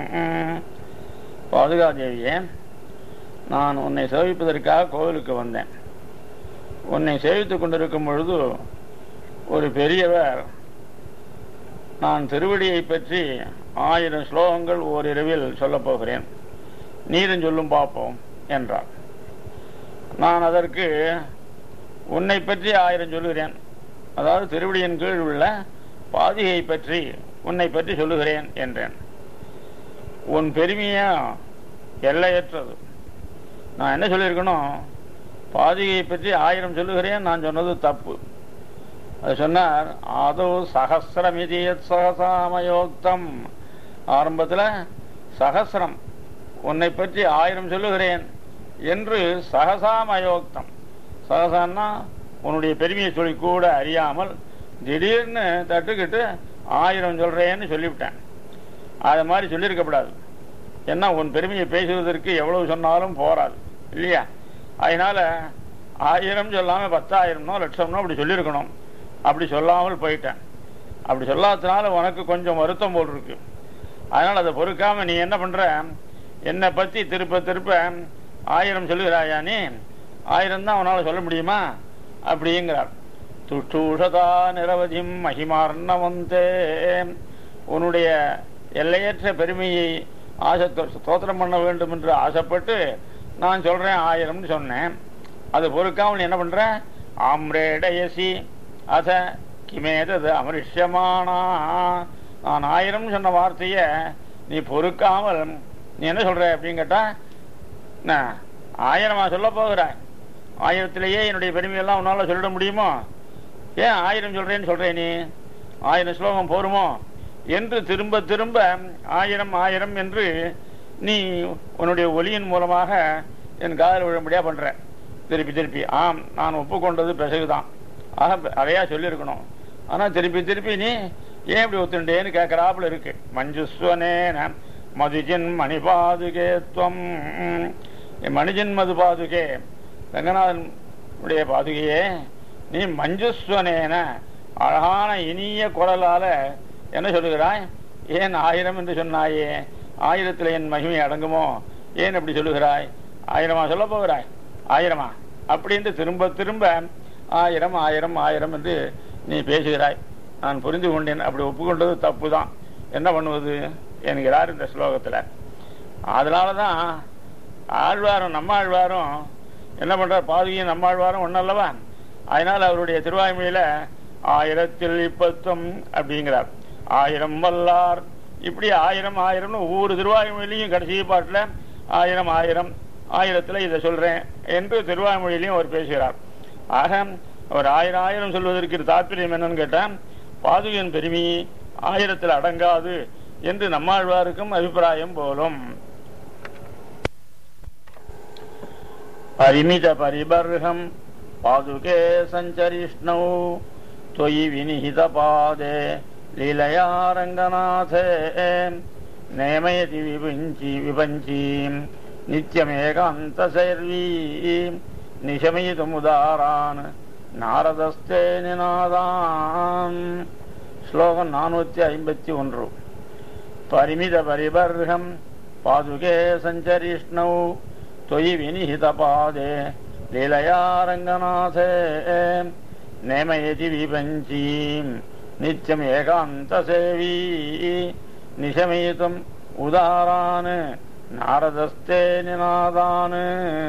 பாதுகாதேவியே நான் உன்னை சேவிப்பதற்காக கோவிலுக்கு வந்தேன் உன்னை சேவித்துக் கொண்டிருக்கும் பொழுது ஒரு பெரியவர் நான் திருவடியை பற்றி ஆயிரம் ஸ்லோகங்கள் ஓரிரவில் சொல்லப் போகிறேன் நீரும் சொல்லும் பார்ப்போம் என்றார் நான் அதற்கு உன்னை பற்றி ஆயிரம் சொல்லுகிறேன் அதாவது திருவடியின் கீழ் உள்ள பாதியை பற்றி உன்னை பற்றி சொல்லுகிறேன் என்றேன் உன் பெருமையா எல்லையற்றது நான் என்ன சொல்லியிருக்கணும் பாதியை பற்றி ஆயிரம் சொல்லுகிறேன் நான் சொன்னது தப்பு அது சொன்னார் அதோ சகசிரமிதி சகசாமயோக்தம் ஆரம்பத்துல சகசிரம் உன்னை பற்றி ஆயிரம் சொல்லுகிறேன் என்று சகசாமயோக்தம் சகசான்னா உன்னுடைய பெருமையை சொல்லி கூட அறியாமல் திடீர்னு தட்டுக்கிட்டு ஆயிரம் சொல்றேன்னு சொல்லிவிட்டேன் அது மாதிரி சொல்லியிருக்கப்படாது ஏன்னா உன் பெருமையை பேசுவதற்கு எவ்வளவு சொன்னாலும் போராது இல்லையா அதனால ஆயிரம் சொல்லாம பத்தாயிரம்னோ லட்சம்னோ அப்படி சொல்லியிருக்கணும் அப்படி சொல்லாமல் போயிட்டேன் அப்படி சொல்லாததுனால உனக்கு கொஞ்சம் வருத்தம் போல் இருக்கு அதனால அதை பொறுக்காம நீ என்ன பண்ற என்னை பத்தி திருப்ப திருப்ப ஆயிரம் சொல்லுகிறாயா நீ ஆயிரம் தான் உன்னால சொல்ல முடியுமா அப்படிங்கிறார் துஷ்டூஷதா நிரவதிம் மகிமார்ணவந்தே உன்னுடைய எல்லையற்ற பெருமையை ஆசை ஸ்தோத்திரம் பண்ண வேண்டும் என்று ஆசைப்பட்டு நான் சொல்றேன் ஆயிரம்னு சொன்னேன் அது பொறுக்காமல் நீ என்ன பண்ற ஆம்ரேடயசி அத கிமேதது அமரிஷ்யமானா நான் ஆயிரம் சொன்ன வார்த்தைய நீ பொறுக்காமல் நீ என்ன சொல்ற அப்படின்னு கேட்டா நான் ஆயிரமா சொல்ல போகிறாய் ஆயிரத்திலேயே என்னுடைய பெருமையெல்லாம் உன்னால சொல்லிட முடியுமோ ஏன் ஆயிரம் சொல்றேன்னு சொல்றேன் நீ ஆயிரம் ஸ்லோகம் போருமோ என்று திரும்ப திரும்ப ஆயிரம் ஆயிரம் என்று நீ உன்னுடைய ஒலியின் மூலமாக என் காதல் விழும்படியா பண்ற திருப்பி திருப்பி ஆம் நான் ஒப்புக்கொண்டது பிசகுதான் ஆக அதையா சொல்லியிருக்கணும் ஆனா திருப்பி திருப்பி நீ ஏன் இப்படி ஒத்துண்டேன்னு கேட்கறாப்புல இருக்கு மஞ்சுஸ்வனேன மதுஜன் மணிபாதுகே துவம் மணிஜன் மது பாதுகே ரங்கநாதன் உடைய பாதுகையே நீ மஞ்சுஸ்வனேன அழகான இனிய குரலால என்ன சொல்லுகிறாய் ஏன் ஆயிரம் என்று சொன்னாயே ஆயிரத்தில் என் மகிமை அடங்குமோ ஏன் அப்படி சொல்லுகிறாய் ஆயிரமா சொல்ல போகிறாய் ஆயிரமா அப்படின்னு திரும்ப திரும்ப ஆயிரம் ஆயிரம் ஆயிரம் என்று நீ பேசுகிறாய் நான் புரிந்து கொண்டேன் அப்படி ஒப்புக்கொண்டது தப்பு தான் என்ன பண்ணுவது என்கிறார் இந்த ஸ்லோகத்தில் அதனால தான் ஆழ்வாரும் நம்ம ஆழ்வாரும் என்ன பண்றார் பாதுகையும் நம்ம ஆழ்வாரும் ஒன்னல்லவா அதனால அவருடைய திருவாய்மொழியில ஆயிரத்தில் இப்பத்தும் அப்படிங்கிறார் ஆயிரம் வல்லார் இப்படி ஆயிரம் ஆயிரம்னு ஒவ்வொரு திருவாய்மொழியிலையும் கடைசி பாட்டுல ஆயிரம் ஆயிரம் ஆயிரத்துல இதை சொல்றேன் என்று திருவாய்மொழியிலையும் அவர் பேசுகிறார் ஆக அவர் ஆயிரம் ஆயிரம் சொல்வதற்கு தாற்பயம் என்னன்னு கேட்டா பாதுகையின் பெருமை ஆயிரத்தில் அடங்காது என்று நம்மாழ்வாருக்கும் அபிப்பிராயம் போலும் பரிமித பரிபர்கம் பாதுகே சஞ்சரிஷ்ணௌ त्वयि विनिहितपादे लीलया रङ्गनाथे नेमयति विपुञ्ची विपञ्चीम् नित्यमेकान्तशैर्वी निशमयितुमुदारान् நாரதஸ்தே நிநாதாம் ஸ்லோகம் நானூத்தி ஐம்பத்தி ஒன்று பரிமித பரிபர்கம் பாதுகே சஞ்சரிஷ்ணௌ தொயி வினிஹித பாதே லீலயா ரங்கநாதே நேமயதி விபஞ்சீம் நித்தியம் ஏகாந்த சேவி நிஷமயித்தும் உதாரான் நாரதஸ்தே நிநாதான்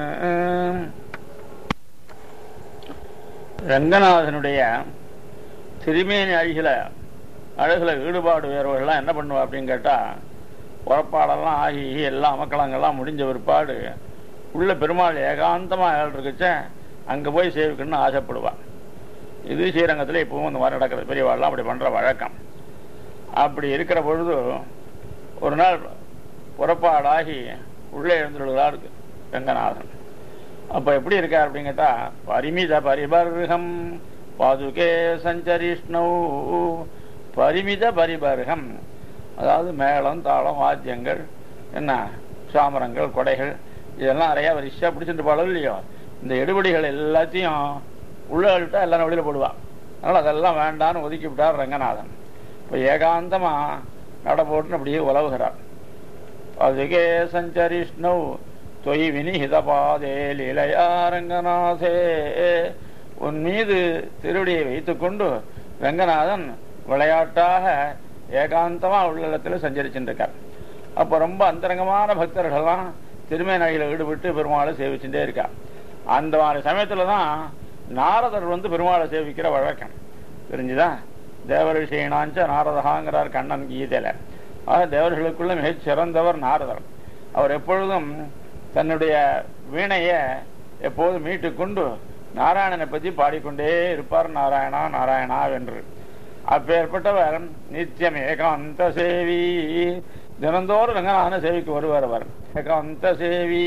ரங்கநாதனுடைய திருமேனி அழகில அழகுல ஈடுபாடு வேறவர்கள்லாம் என்ன பண்ணுவா அப்படின்னு கேட்டா புறப்பாடெல்லாம் ஆகி எல்லா அமக்கலங்கள்லாம் முடிஞ்ச பிற்பாடு உள்ள பெருமாள் ஏகாந்தமா இருக்குச்ச அங்க போய் சேவிக்கணும்னு ஆசைப்படுவான் இது ஸ்ரீரங்கத்தில் இப்பவும் இந்த மாதிரி நடக்கிறது பெரியவாள்லாம் அப்படி பண்ற வழக்கம் அப்படி இருக்கிற பொழுது ஒரு நாள் புறப்பாடாகி உள்ளே எழுந்துள்ளார் ரங்கநாதன் அப்ப எப்படி இருக்கார் அப்படின்னு கேட்டா பரிமித பரிபர்கம் பாதுகே சஞ்சரிஷ்ணு பரிமித பரிபர்கம் அதாவது மேளம் தாளம் வாத்தியங்கள் என்ன சாமரங்கள் கொடைகள் இதெல்லாம் நிறைய வரிசையா பிடிச்சிட்டு பாடம் இல்லையோ இந்த எடுபடிகள் எல்லாத்தையும் உள்ள அழுட்டா எல்லாம் வெளியில போடுவான் அதனால அதெல்லாம் வேண்டான்னு ஒதுக்கி விட்டார் ரங்கநாதன் இப்ப ஏகாந்தமா நட போட்டுன்னு அப்படியே உலவுகிறார் அதுகே சஞ்சரிஷ்ணு தொய் வினிஹித பாதே லீலையா ரங்கநாதே உன் மீது திருவடியை வைத்துக்கொண்டு ரங்கநாதன் விளையாட்டாக ஏகாந்தமா உள்ளத்தில் சஞ்சரிச்சுருக்கார் அப்ப ரொம்ப அந்தரங்கமான பக்தர்கள்லாம் திருமேனகையில் ஈடுபட்டு பெருமாளை சேவிச்சுட்டே இருக்கா அந்த மாதிரி சமயத்துல தான் நாரதர் வந்து பெருமாளை சேவிக்கிற வழக்கம் தெரிஞ்சுதா தேவரிஷியனாஞ்ச நாரதகாங்கிறார் கண்ணன் கீதையில ஆக தேவர்களுக்குள்ள மிகச் சிறந்தவர் நாரதர் அவர் எப்பொழுதும் தன்னுடைய வீணைய எப்போதும் மீட்டு கொண்டு நாராயணனை பற்றி பாடிக்கொண்டே இருப்பார் நாராயணா நாராயணா வென்று அப்பேற்பட்டவர் நித்தியம் ஏகாந்த சேவி தினந்தோறும் ரங்கநாதன சேவிக்கு வருவார் அவர் ஏகாந்த சேவி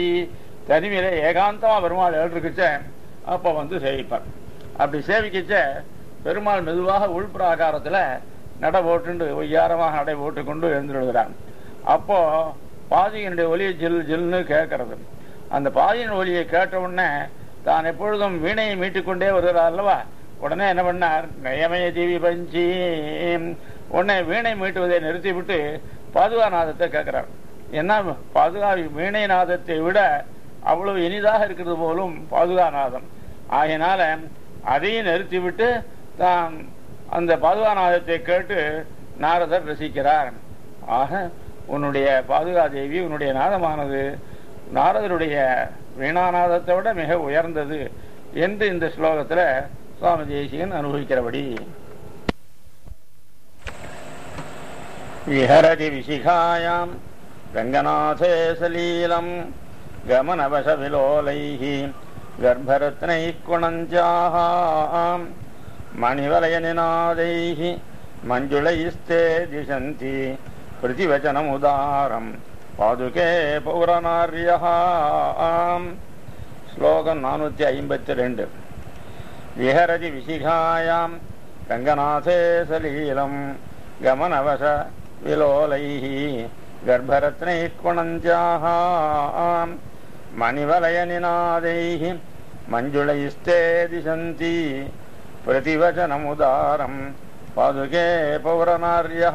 தனிமையில ஏகாந்தமா பெருமாள் எழுதிருக்குச்ச அப்ப வந்து சேவிப்பார் அப்படி சேவிக்கச்ச பெருமாள் மெதுவாக உள்பிராகாரத்துல நட போட்டுண்டு ஒய்யாரமாக நடை போட்டு கொண்டு எழுந்துடுகிறான் அப்போ பாதியினுடைய ஒலியை ஜில் ஜில்னு கேட்கறது அந்த பாதியின் ஒலியை கேட்ட உடனே தான் எப்பொழுதும் வீணையை மீட்டுக்கொண்டே வருகிறார் அல்லவா உடனே என்ன பண்ணார் நயமய தீவி பஞ்சி உடனே வீணை மீட்டுவதை நிறுத்திவிட்டு பாதுகா நாதத்தை கேட்கிறார் என்ன பாதுகா வீணை நாதத்தை விட அவ்வளவு இனிதாக இருக்கிறது போலும் பாதுகா நாதம் ஆகையினால அதையும் நிறுத்திவிட்டு தான் அந்த பாதுகா நாதத்தை கேட்டு நாரதர் ரசிக்கிறார் ஆக உன்னுடைய பாதுகா தேவி உன்னுடைய நாதமானது நாரதருடைய வீணாநாதத்தை விட மிக உயர்ந்தது என்று இந்த ஸ்லோகத்துல சுவாமி தேசிகன் அனுபவிக்கிறபடி விஹரதி விசிகாயாம் ரங்கநாதே சலீலம் கமனவச விலோலைः गर्भरत्नैः कुणञ्जाः मणिवलयनिनादैः मञ्जुलैस्ते दिशन्ति प्रतिवचनमुदारम् பாதுகே பௌரநாரியः ஸ்லோகம் நானூத்தி ஐம்பத்தி ரெண்டு விஹரதி விசிகாயாம் ரங்கநாதே சலீலம் கமனவச விலோலைः गर्भरत्नैः कुणञ्जाः मणिवलयनिनादैः मञ्जुलैस्ते दिशन्ति प्रतिवचनमुदारम् पादुके पौरनार्यः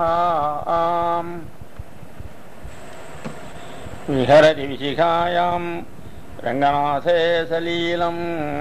விஹரதி விசிகாயாம் ரங்கநாதே சலீலம்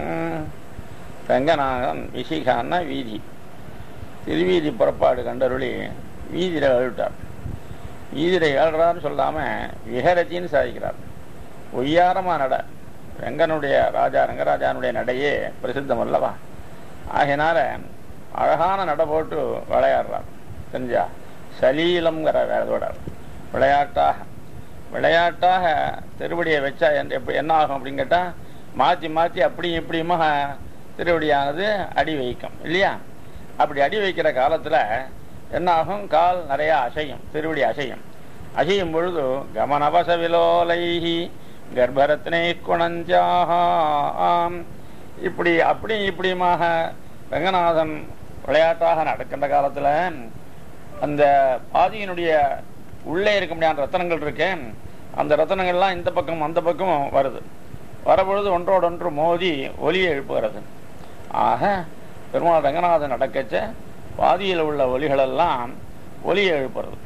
ரங்கநாதன் விசிகான்னா வீதி திருவீதி புறப்பாடு கண்டருளி வீதியில் அழுட்டார் வீதியில் ஏழ்றான்னு சொல்லாம விஹரத்தின்னு சாதிக்கிறார் ஒய்யாரமா நட ரங்கனுடைய ராஜா ரங்கராஜானுடைய நடையே பிரசித்தம் அல்லவா ஆகையினால அழகான நடை போட்டு விளையாடுறார் தெரிஞ்சா சலீலம்ங்கிற வேதோட விளையாட்டாக விளையாட்டாக திருவடியை வச்சா என்ன எப்படி என்ன ஆகும் அப்படின்னு கேட்டா மாற்றி மாற்றி அப்படியும் இப்படியுமா திருவடியானது அடி வைக்கும் இல்லையா அப்படி அடி வைக்கிற காலத்துல என்ன ஆகும் கால் நிறைய அசையும் திருவடி அசையும் அசையும் பொழுது கமனவச விலோலைஹி கர்ப்பரத்னை குணஞ்சாம் இப்படி அப்படி இப்படியுமாக ரங்கநாதன் விளையாட்டாக நடக்கின்ற காலத்துல அந்த பாதியினுடைய உள்ளே இருக்க முடியாத ரத்தனங்கள் இருக்கு அந்த ரத்தனங்கள்லாம் இந்த பக்கம் அந்த பக்கம் வருது வரபொழுது ஒன்றோடொன்று மோதி ஒலியை எழுப்புகிறது ஆக பெருமாள் ரங்கநாதன் நடக்கச்ச பாதியில் உள்ள ஒலிகளெல்லாம் ஒலியை எழுப்புறது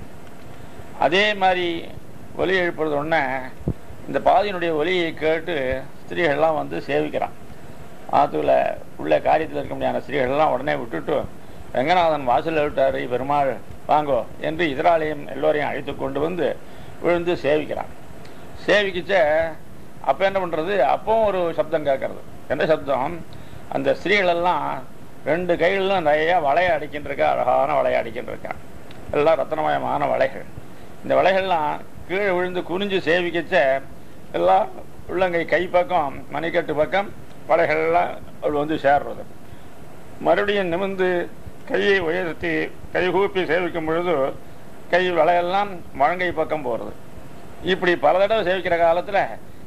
அதே மாதிரி ஒலி எழுப்புறது உடனே இந்த பாதியினுடைய ஒலியை கேட்டு ஸ்திரீகள்லாம் வந்து சேவிக்கிறான் ஆத்துல உள்ள காரியத்தில் இருக்க முடியாத ஸ்திரீகள்லாம் உடனே விட்டுட்டு ரங்கநாதன் வாசல் விட்டாரு பெருமாள் வாங்கோ என்று இதராலயம் எல்லோரையும் அழைத்து கொண்டு வந்து விழுந்து சேவிக்கிறான் சேவிக்கிச்ச அப்போ என்ன பண்ணுறது அப்பவும் ஒரு சப்தம் கேட்கறது என்ன சப்தம் அந்த ஸ்திரீகளெல்லாம் ரெண்டு கைகளிலும் நிறைய வளைய அடிக்கின்றிருக்கா அழகான வளைய அடிக்கின்றிருக்கா எல்லாம் ரத்னமயமான வளைகள் இந்த வளைகள்லாம் கீழே விழுந்து குனிஞ்சு சேவிக்கச்ச எல்லாம் உள்ளங்கை கை பக்கம் மணிக்கட்டு பக்கம் வளைகள்லாம் அவள் வந்து சேர்றது மறுபடியும் நிமிந்து கையை உயர்த்தி கைகூப்பி சேவிக்கும் பொழுது கை வளையெல்லாம் முழங்கை பக்கம் போகிறது இப்படி பல தடவை சேவிக்கிற காலத்தில்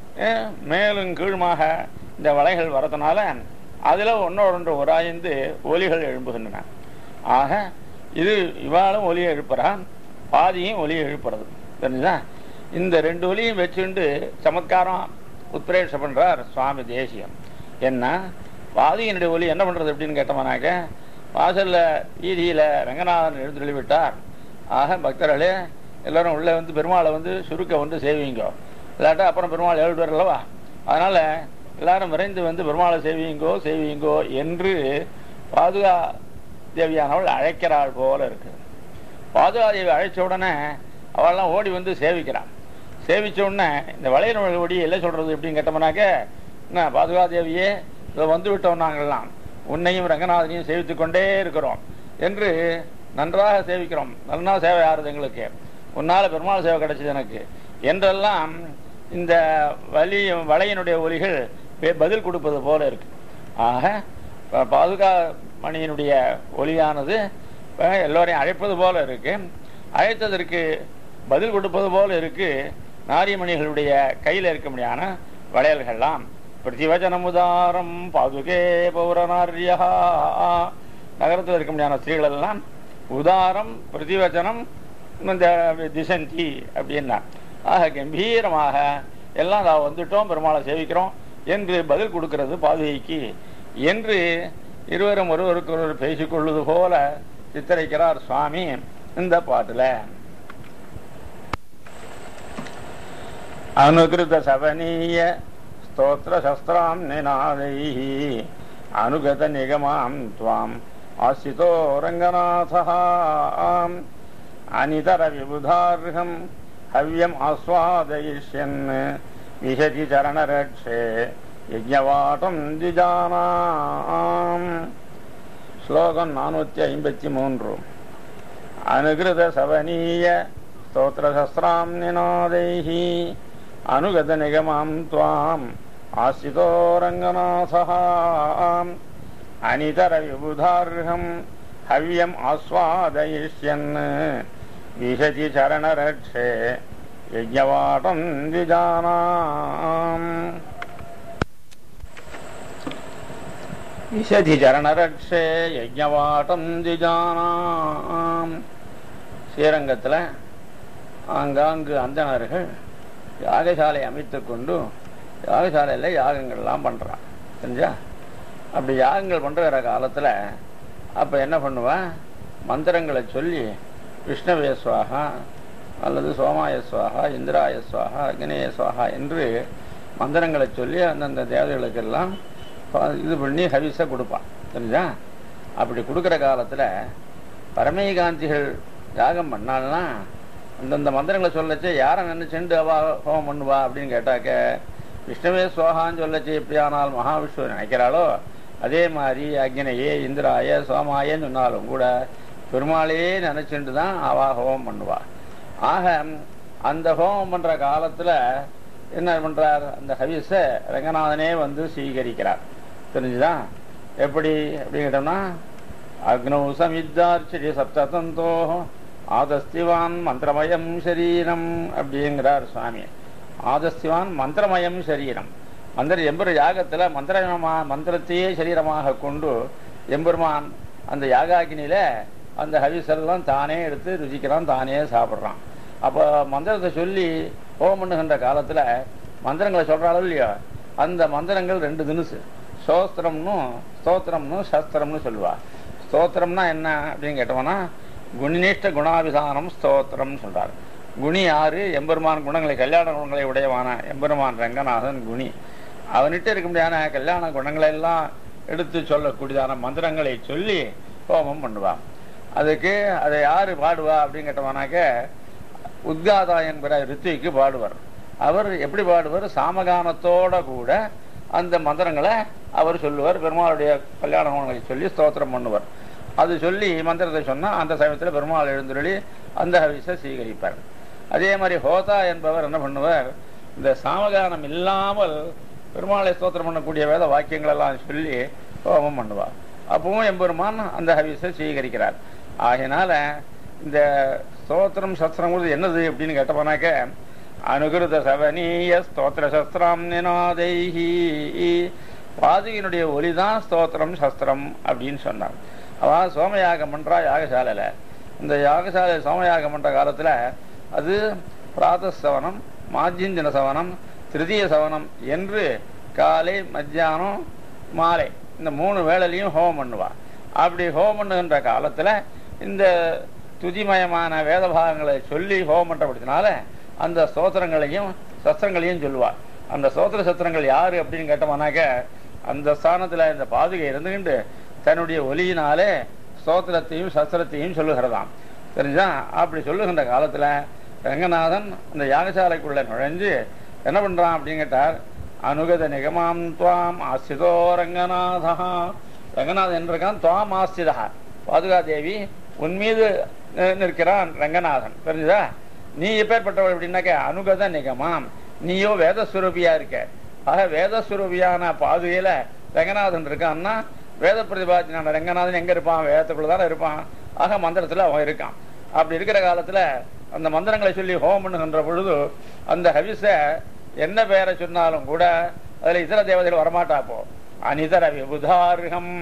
மேலும் கீழுமாக இந்த வளைகள் வரதுனால அதில் ஒன்றோடொன்று உராய்ந்து ஒலிகள் எழும்புகின்றன ஆக இது இவாளும் ஒலியை எழுப்புறான் பாதியும் ஒலியை எழுப்புறது தெரிஞ்சுதா இந்த ரெண்டு ஒலியும் வச்சுண்டு சமத்காரம் உத்பிரேஷம் பண்றார் சுவாமி தேசியம் என்ன பாதியினுடைய ஒலி என்ன பண்றது அப்படின்னு கேட்டோம்னாக்க வாசல்ல வீதியில ரங்கநாதன் எழுந்தொழி விட்டார் ஆக பக்தர்களே எல்லாரும் உள்ள வந்து பெருமாளை வந்து சுருக்க வந்து சேவிங்கோ இல்லாட்டா அப்புறம் பெருமாள் ஏழுவர் அல்லவா அதனால எல்லாரும் விரைந்து வந்து பெருமாளை சேவியுங்கோ சேவியுங்கோ என்று பாதுகா தேவியானவள் அழைக்கிறாள் போல இருக்கு பாதுகா தேவி அழைச்ச உடனே அவள்லாம் ஓடி வந்து சேவிக்கிறான் சேவிச்ச உடனே இந்த வளையல் ஓடி என்ன சொல்றது எப்படின்னு கேட்டோம்னாக்க என்ன பாதுகா தேவியே இதை வந்து விட்டோம் நாங்கள்லாம் உன்னையும் ரங்கநாதனையும் சேவித்துக் கொண்டே இருக்கிறோம் என்று நன்றாக சேவிக்கிறோம் நல்லா சேவை ஆறுது எங்களுக்கு உன்னால பெருமாள் சேவை கிடைச்சது எனக்கு என்றெல்லாம் இந்த வலி வலையினுடைய ஒலிகள் பதில் கொடுப்பது போல இருக்கு ஆக பாதுகா மணியினுடைய ஒலியானது எல்லோரையும் அழைப்பது போல இருக்கு அழைத்ததற்கு பதில் கொடுப்பது போல இருக்கு நாரியமணிகளுடைய கையில் இருக்க முடியான வளையல்கள்லாம் பிரதிவச்சனமுதாரம் பாதுகே பௌரநாரியா நகரத்தில் இருக்க முடியாத ஸ்திரீகள் எல்லாம் உதாரம் பிரதிவச்சனம் இந்த திசந்தி அப்படின்னா ஆக கம்பீரமாக எல்லாம் நான் வந்துட்டோம் பெருமாளை சேவிக்கிறோம் என்று பதில் கொடுக்கிறது பாதுகைக்கு என்று இருவரும் ஒருவருக்கு ஒருவர் பேசிக்கொள்வது போல சித்தரிக்கிறார் சுவாமி இந்த பாட்டுல அனுகிருத சவனீய ஸ்தோத்திர சஸ்திராம் நிநாதை அனுகத நிகமாம் துவாம் ஆசிதோ ரங்கநாதாம் அனிதர விபுதார்ஹம் ஹவ்யம் ஆஸ்வாதயிஷ்யன் விசதி சரணரட்சே யஜ்ஞவாட்டம் திஜானாம் ஸ்லோகம் நானூற்றி ஐம்பத்தி மூன்று அனுகிருத சவனீய ஸ்தோத்திரசஸ்திராம் நிநாதைः அனுகத நிகமாம் துவாம் ஆசிதோ ரங்கநாதः அனிதர விபுதார்ஹம் ஹவ்யம் ஆஸ்வாதயிஷ்யன் விசதி சரணரட்சே யஜ்ஞவாட்டம் திஜானாம் விசதி சரணரட்சே யஜ்ஞவாட்டம் திஜானாம் ஸ்ரீரங்கத்தில் ஆங்காங்கு அந்தணர்கள் யாகசாலை அமைத்து கொண்டு யாகசாலையில் யாகங்கள்லாம் பண்ணுறான் தெரிஞ்சா அப்படி யாகங்கள் பண்ணுற காலத்தில் அப்போ என்ன பண்ணுவேன் மந்திரங்களை சொல்லி விஷ்ணவே சுவாகா அல்லது சோமாய சுவாகா இந்திராய சுவாகா அக்னேய சுவாகா என்று மந்திரங்களை சொல்லி அந்தந்த தேவதைகளுக்கெல்லாம் இது பண்ணி ஹவிஸை கொடுப்பான் தெரிஞ்சா அப்படி கொடுக்குற காலத்தில் பரமேகாந்திகள் யாகம் பண்ணால்னா அந்தந்த மந்திரங்களை சொல்லச்சு யாரை நினைச்சுண்டு அவா ஹோமம் பண்ணுவா அப்படின்னு கேட்டாக்க விஷ்ணுவே சோகான்னு சொல்லச்சு எப்படியானால் மகாவிஷ்ணு நினைக்கிறாளோ அதே மாதிரி அக்னியே இந்திராய சோமாயன்னு சொன்னாலும் கூட பெருமாளையே நினைச்சுட்டு தான் அவா ஹோமம் பண்ணுவா ஆக அந்த ஹோமம் பண்ற காலத்துல என்ன பண்றார் அந்த ஹவிஸ ரங்கநாதனே வந்து ஸ்வீகரிக்கிறார் தெரிஞ்சுதா எப்படி அப்படின்னு கேட்டோம்னா அக்னௌ சமித்தார்ச்சரி சப்ததந்தோ ஆதஸ்திவான் மந்திரமயம் சரீரம் அப்படிங்கிறார் சுவாமி ஆதஸ்திவான் மந்திரமயம் சரீரம் மந்திர எம்பெரு யாகத்துல மந்திரமா மந்திரத்தையே சரீரமாக கொண்டு எம்பெருமான் அந்த யாகாக்கினியில அந்த ஹவிசெல்லாம் தானே எடுத்து ருசிக்கிறான் தானே சாப்பிட்றான் அப்போ மந்திரத்தை சொல்லி ஹோமம் பண்ணுகின்ற காலத்துல மந்திரங்களை சொல்றாளோ இல்லையோ அந்த மந்திரங்கள் ரெண்டு தினுசு சோஸ்திரம்னு ஸ்தோத்திரம்னு சஸ்திரம்னு சொல்லுவா ஸ்தோத்திரம்னா என்ன அப்படின்னு கேட்டோம்னா குணினிஷ்ட குணாபிதானம் ஸ்தோத்திரம் சொல்றார் குணி யாரு எம்பெருமான் குணங்களை கல்யாண குணங்களை உடையவான எம்பெருமான் ரங்கநாதன் குணி அவன்கிட்ட இருக்க முடியாத கல்யாண குணங்களை எல்லாம் எடுத்து சொல்லக்கூடியதான மந்திரங்களை சொல்லி ஹோமம் பண்ணுவா அதுக்கு அதை யாரு பாடுவா அப்படின்னு கேட்டோம்னாக்க உத்காதா என்கிற ரித்துவிக்கு பாடுவார் அவர் எப்படி பாடுவார் சாமகானத்தோட கூட அந்த மந்திரங்களை அவர் சொல்லுவார் பெருமாளுடைய கல்யாண குணங்களை சொல்லி ஸ்தோத்திரம் பண்ணுவார் அது சொல்லி மந்திரத்தை சொன்னால் அந்த சமயத்தில் பெருமாள் எழுந்துருளி அந்த ஹவிஸை சீகரிப்பார் அதே மாதிரி ஹோதா என்பவர் என்ன பண்ணுவார் இந்த சாமகானம் இல்லாமல் பெருமாளை ஸ்தோத்திரம் பண்ணக்கூடிய வேத வாக்கியங்கள் எல்லாம் சொல்லி ஹோமம் பண்ணுவார் அப்பவும் எம்பெருமான் அந்த ஹவிஸை சீகரிக்கிறார் ஆகையினால இந்த ஸ்தோத்திரம் சஸ்திரங்கிறது என்னது அப்படின்னு கேட்டப்போனாக்க அனுகிருத சவனீய ஸ்தோத்திர சஸ்திரம் நினாதைஹி பாதுகையினுடைய ஒலிதான் ஸ்தோத்திரம் சஸ்திரம் அப்படின்னு சொன்னார் அவன் சோமயாகம் பண்றா யாகசாலையில இந்த யாகசாலை சோமயாகம் பண்ற காலத்துல அது பிராத சவனம் மாஜிந்தின சவனம் திருதிய சவனம் என்று காலை மத்தியானம் மாலை இந்த மூணு வேளையிலையும் ஹோமம் பண்ணுவா அப்படி ஹோமம் பண்ணுகின்ற காலத்துல இந்த துதிமயமான வேத பாகங்களை சொல்லி ஹோமம் பண்றபடினால அந்த ஸ்தோத்திரங்களையும் சஸ்திரங்களையும் சொல்லுவா அந்த ஸ்தோத்திர சஸ்திரங்கள் யாரு அப்படின்னு கேட்டோம்னாக்க அந்த ஸ்தானத்துல இந்த பாதுகை இருந்துகிட்டு தன்னுடைய ஒலியினாலே ஸ்தோத்திரத்தையும் சஸ்திரத்தையும் சொல்லுகிறதாம் தெரிஞ்சா அப்படி சொல்லுகின்ற காலத்துல ரங்கநாதன் அந்த யாகசாலைக்குள்ள நுழைஞ்சு என்ன பண்றான் அப்படின்னு கேட்டார் அனுகத நிகமாம் துவாம் ஆசிதோ ரங்கநாதா ரங்கநாதன் என்றிருக்கான் துவாம் ஆசிதா பாதுகா தேவி உன் மீது நிற்கிறான் ரங்கநாதன் தெரிஞ்சுதா நீ எப்பேற்பட்டவள் அப்படின்னாக்க அனுகத நிகமாம் நீயோ வேதஸ்வரூபியா இருக்க ஆக வேதஸ்வரூபியான பாதுகையில ரங்கநாதன் இருக்கான்னா வேத பிரதிபாத்தியான ரங்கநாதன் எங்க இருப்பான் வேதத்துக்குள்ள தானே இருப்பான் ஆக மந்திரத்துல அவன் இருக்கான் அப்படி இருக்கிற காலத்துல அந்த மந்திரங்களை சொல்லி ஹோமம் பண்ணுகின்ற பொழுது அந்த ஹவிஸ என்ன பெயரை சொன்னாலும் கூட அதுல இதர தேவதைகள் வரமாட்டா போ அனிதர விபுதார்கம்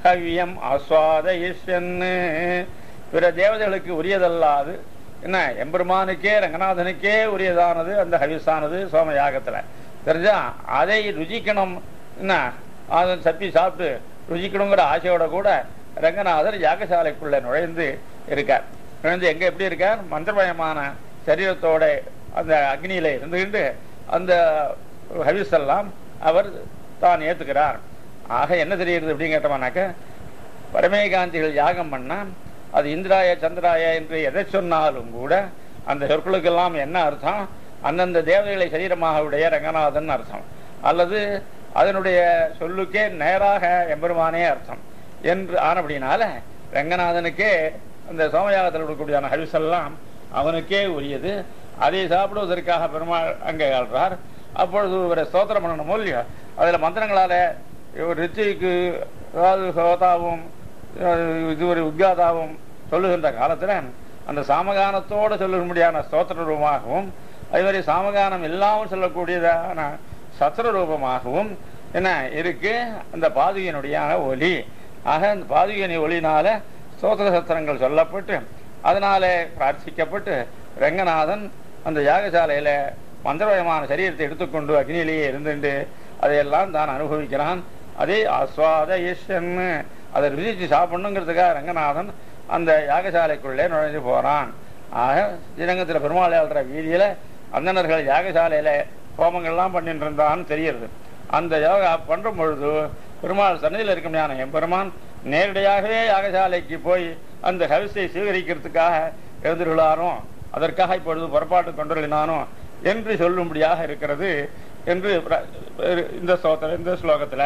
ஹவ்யம் ஆஸ்வாதயிஷ்யன்னு பிற தேவதைகளுக்கு உரியதல்லாது என்ன எம்பெருமானுக்கே ரங்கநாதனுக்கே உரியதானது அந்த ஹவிஸானது சோம யாகத்துல தெரிஞ்சா அதை ருசிக்கணும் என்ன அதை சப்பி சாப்பிட்டு ருசிக்கணுங்கிற ஆசையோட கூட ரங்கநாதர் யாகசாலைக்குள்ள நுழைந்து இருக்கார் நுழைந்து எங்க எப்படி இருக்கார் மந்திரமயமான சரீரத்தோட அந்த அக்னியில இருந்துகிட்டு அந்த ஹவிஸ் எல்லாம் அவர் தான் ஏத்துக்கிறார் ஆக என்ன தெரியுது அப்படின்னு கேட்டோம்னாக்க பரமேகாந்திகள் யாகம் பண்ணா அது இந்திராய சந்திராய என்று எதை சொன்னாலும் கூட அந்த சொற்களுக்கெல்லாம் என்ன அர்த்தம் அந்தந்த தேவதைகளை சரீரமாக உடைய ரங்கநாதன் அர்த்தம் அல்லது அதனுடைய சொல்லுக்கே நேராக எம்பெருமானே அர்த்தம் என்று ஆனபடினால ரங்கநாதனுக்கே அந்த சோமயாகத்தில் இருக்கக்கூடியான ஹரிசெல்லாம் அவனுக்கே உரியது அதை சாப்பிடுவதற்காக பெருமாள் அங்கே ஆள்றார் அப்பொழுது ஒரு ஸ்தோத்திரம் பண்ணணும் இல்லையோ அதுல மந்திரங்களால ஒரு ரிச்சிக்கு அதாவது சோதாவும் அஹ் இது ஒரு உத்காதாவும் சொல்லுகின்ற காலத்துல அந்த சாமகானத்தோடு சொல்லும்படியான ஸ்தோத்திர ரூபமாகவும் அதே மாதிரி சாமகானம் இல்லாமல் சொல்லக்கூடியதான சத்திர ரூபமாகவும் என்ன இருக்கு அந்த பாதுகையினுடைய ஒலி ஆக அந்த பாதுகையினை ஒளினால ஸ்தோத்திர சத்திரங்கள் சொல்லப்பட்டு அதனால பிரார்த்திக்கப்பட்டு ரங்கநாதன் அந்த யாகசாலையில மந்திரமயமான சரீரத்தை எடுத்துக்கொண்டு அக்னியிலேயே இருந்துட்டு அதையெல்லாம் தான் அனுபவிக்கிறான் அதே ஆஸ்வாத ஈஸ்வரன்னு அதை ருசிச்சு சாப்பிடணுங்கிறதுக்காக ரங்கநாதன் அந்த யாகசாலைக்குள்ளே நுழைஞ்சு போறான் ஆக ஸ்ரீரங்கத்துல பெருமாள் ஆள்ற வீதியில அந்தணர்கள் யாகசாலையில ஹோமங்கள்லாம் பண்ணிட்டு இருந்தான்னு தெரியுது அந்த யோகா பண்றும் பொழுது பெருமாள் சன்னதியில் இருக்கும் ஞான எம்பெருமான் நேரடியாகவே யாகசாலைக்கு போய் அந்த ஹவிஸை சுவீகரிக்கிறதுக்காக எழுந்துள்ளாரோ அதற்காக இப்பொழுது புறப்பாட்டு கொண்டுள்ளினானோ என்று சொல்லும்படியாக இருக்கிறது என்று பிர- இந்த ஸ்லோகத்துல இந்த ஸ்லோகத்துல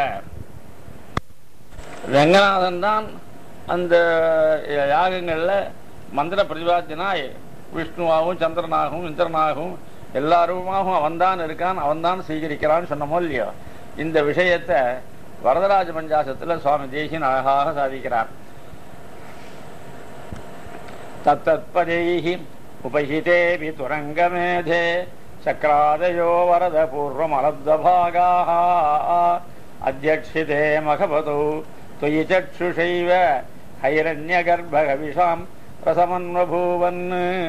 ரங்கநாதன் தான் அந்த யாகங்கள்ல மந்திர பிரதிபாத்தியனாய் விஷ்ணுவாகவும் சந்திரனாகவும் இந்திரனாகவும் எல்லாருமாகவும் அவன்தான் இருக்கான் அவன்தான் சீகரிக்கிறான்னு சொன்னமோ இல்லையோ இந்த விஷயத்தை வரதராஜ பஞ்சாசத்துல சுவாமி தேசியன் அழகாக சாதிக்கிறார் தத்தத்பதைः उपहितेऽपि तुरङ्गमेधे चक्रादयो वरद पूर्वमलब्धभागाः अध्यक्षिते मखपतौ त्वयि चक्षुषैव हैरण्यगर्भगविषाम् ரசமன்வபூவன்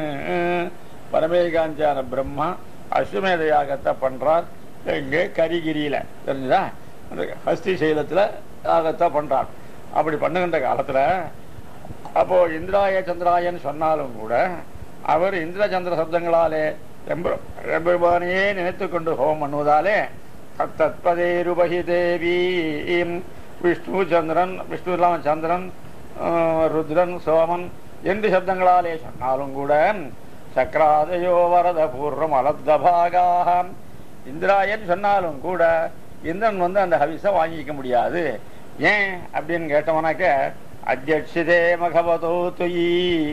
பரமேகாஞ்சான பிரம்மா அஸ்வமேத யாகத்தை பண்றார் இங்கே கரிகிரியில தெரிஞ்சுதா அந்த ஹஸ்தி சைலத்துல யாகத்தை பண்றார் அப்படி பண்ணுகின்ற காலத்துல அப்போ இந்திராய சந்திராயன்னு சொன்னாலும் கூட அவர் இந்திர சந்திர சப்தங்களாலே எம்பெரு- எம்பெருமானையே நினைத்துக் கொண்டு ஹோமம் பண்ணுவதாலே தத்பதேருபகி தேவி விஷ்ணு சந்திரன் விஷ்ணு இல்லாம சந்திரன் ஆஹ், ருத்ரன் சோமன் என்று சப்தங்களாலே சொன்னாலும் கூட சக்கராதயோ வரத பூர்வம் அலப்தபாகாக இந்திராயன் சொன்னாலும் கூட இந்திரன் வந்து அந்த ஹவிஸை வாங்கிக்க முடியாது ஏன் அப்படின்னு கேட்டவனாக்க அத்தியட்சிதே மகவதோ தொயி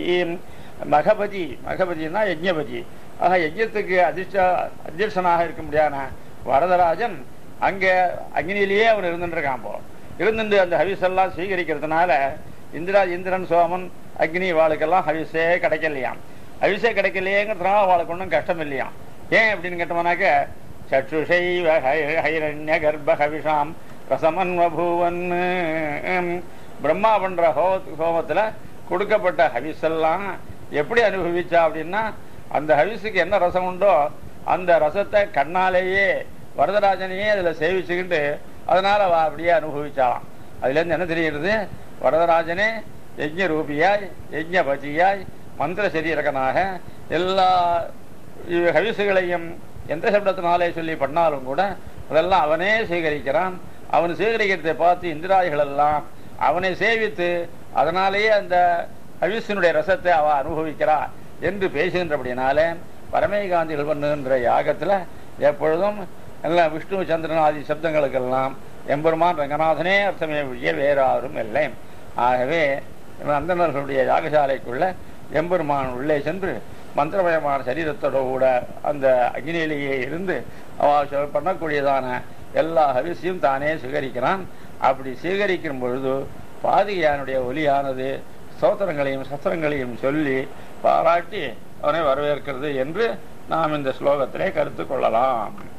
மகபதி மகபதினா யஜ்ஞபதி ஆக யஜ்ஞத்துக்கு அதிர்ஷ்ட அத்தியட்சனாக இருக்க முடியாத வரதராஜன் அங்க அக்னியிலேயே அவன் இருந்துட்டு இருக்கான் போ இருந்துட்டு அந்த ஹவிஸ் எல்லாம் ஸ்வீகரிக்கிறதுனால இந்திரா இந்திரன் சோமன் அக்னி வாளுக்கெல்லாம் ஹவிஸே கிடைக்கலையாம் ஹவிஸே கிடைக்கலையேங்கிறதுனால அவளுக்கு ஒன்றும் கஷ்டம் இல்லையாம் ஏன் அப்படின்னு கேட்டோம்னாக்க சற்றுஷைவ ஹை- ஹைரண்ய கர்ப்ப ஹவிஷாம் ரசமன்வபூவன் பிரம்மா பண்ற ஹோ ஹோமத்துல கொடுக்கப்பட்ட ஹவிஸ் எல்லாம் எப்படி அனுபவிச்சா அப்படின்னா அந்த ஹவிஸுக்கு என்ன ரசம் உண்டோ அந்த ரசத்தை கண்ணாலேயே வரதராஜனையே அதுல சேவிச்சுக்கிட்டு அதனால அவ அப்படியே அனுபவிச்சாளாம் அதுல இருந்து என்ன தெரிகிறது வரதராஜனே யஜ்ஞ ரூபியாய் யஜ்ஞ பஜியாய் மந்திர சரீரகனாக எல்லா இவ் ஹவிசுகளையும் எந்த சப்தத்தினாலே சொல்லி பண்ணாலும் கூட அதெல்லாம் அவனே சேகரிக்கிறான் அவன் சேகரிக்கிறதை பார்த்து இந்திராதிகள் எல்லாம் அவனை சேவித்து அதனாலேயே அந்த ஹவிஸினுடைய ரசத்தை அவ அனுபவிக்கிறா என்று பேசுகின்றபடினாலே பரமேகாந்திகள் பண்ணுகின்ற யாகத்துல எப்பொழுதும் எல்லாம் விஷ்ணு சந்திரன் ஆதி சப்தங்களுக்கெல்லாம் எம்பெருமான் ரங்கநாதனே அர்த்தமே ஒழிய வேறு யாரும் இல்லை ஆகவே அந்தணர்களுடைய யாகசாலைக்குள்ள எம்பெருமான் உள்ளே சென்று மந்திரமயமான சரீரத்தோட கூட அந்த அக்னியிலேயே இருந்து அவ பண்ணக்கூடியதான எல்லா ஹவிஸையும் தானே சுகரிக்கிறான் அப்படி சீகரிக்கும் பொழுது பாதிகையானுடைய ஒலியானது ஸ்தோத்திரங்களையும் சஸ்திரங்களையும் சொல்லி பாராட்டி அவனை வரவேற்கிறது என்று நாம் இந்த ஸ்லோகத்திலே கருத்து கொள்ளலாம்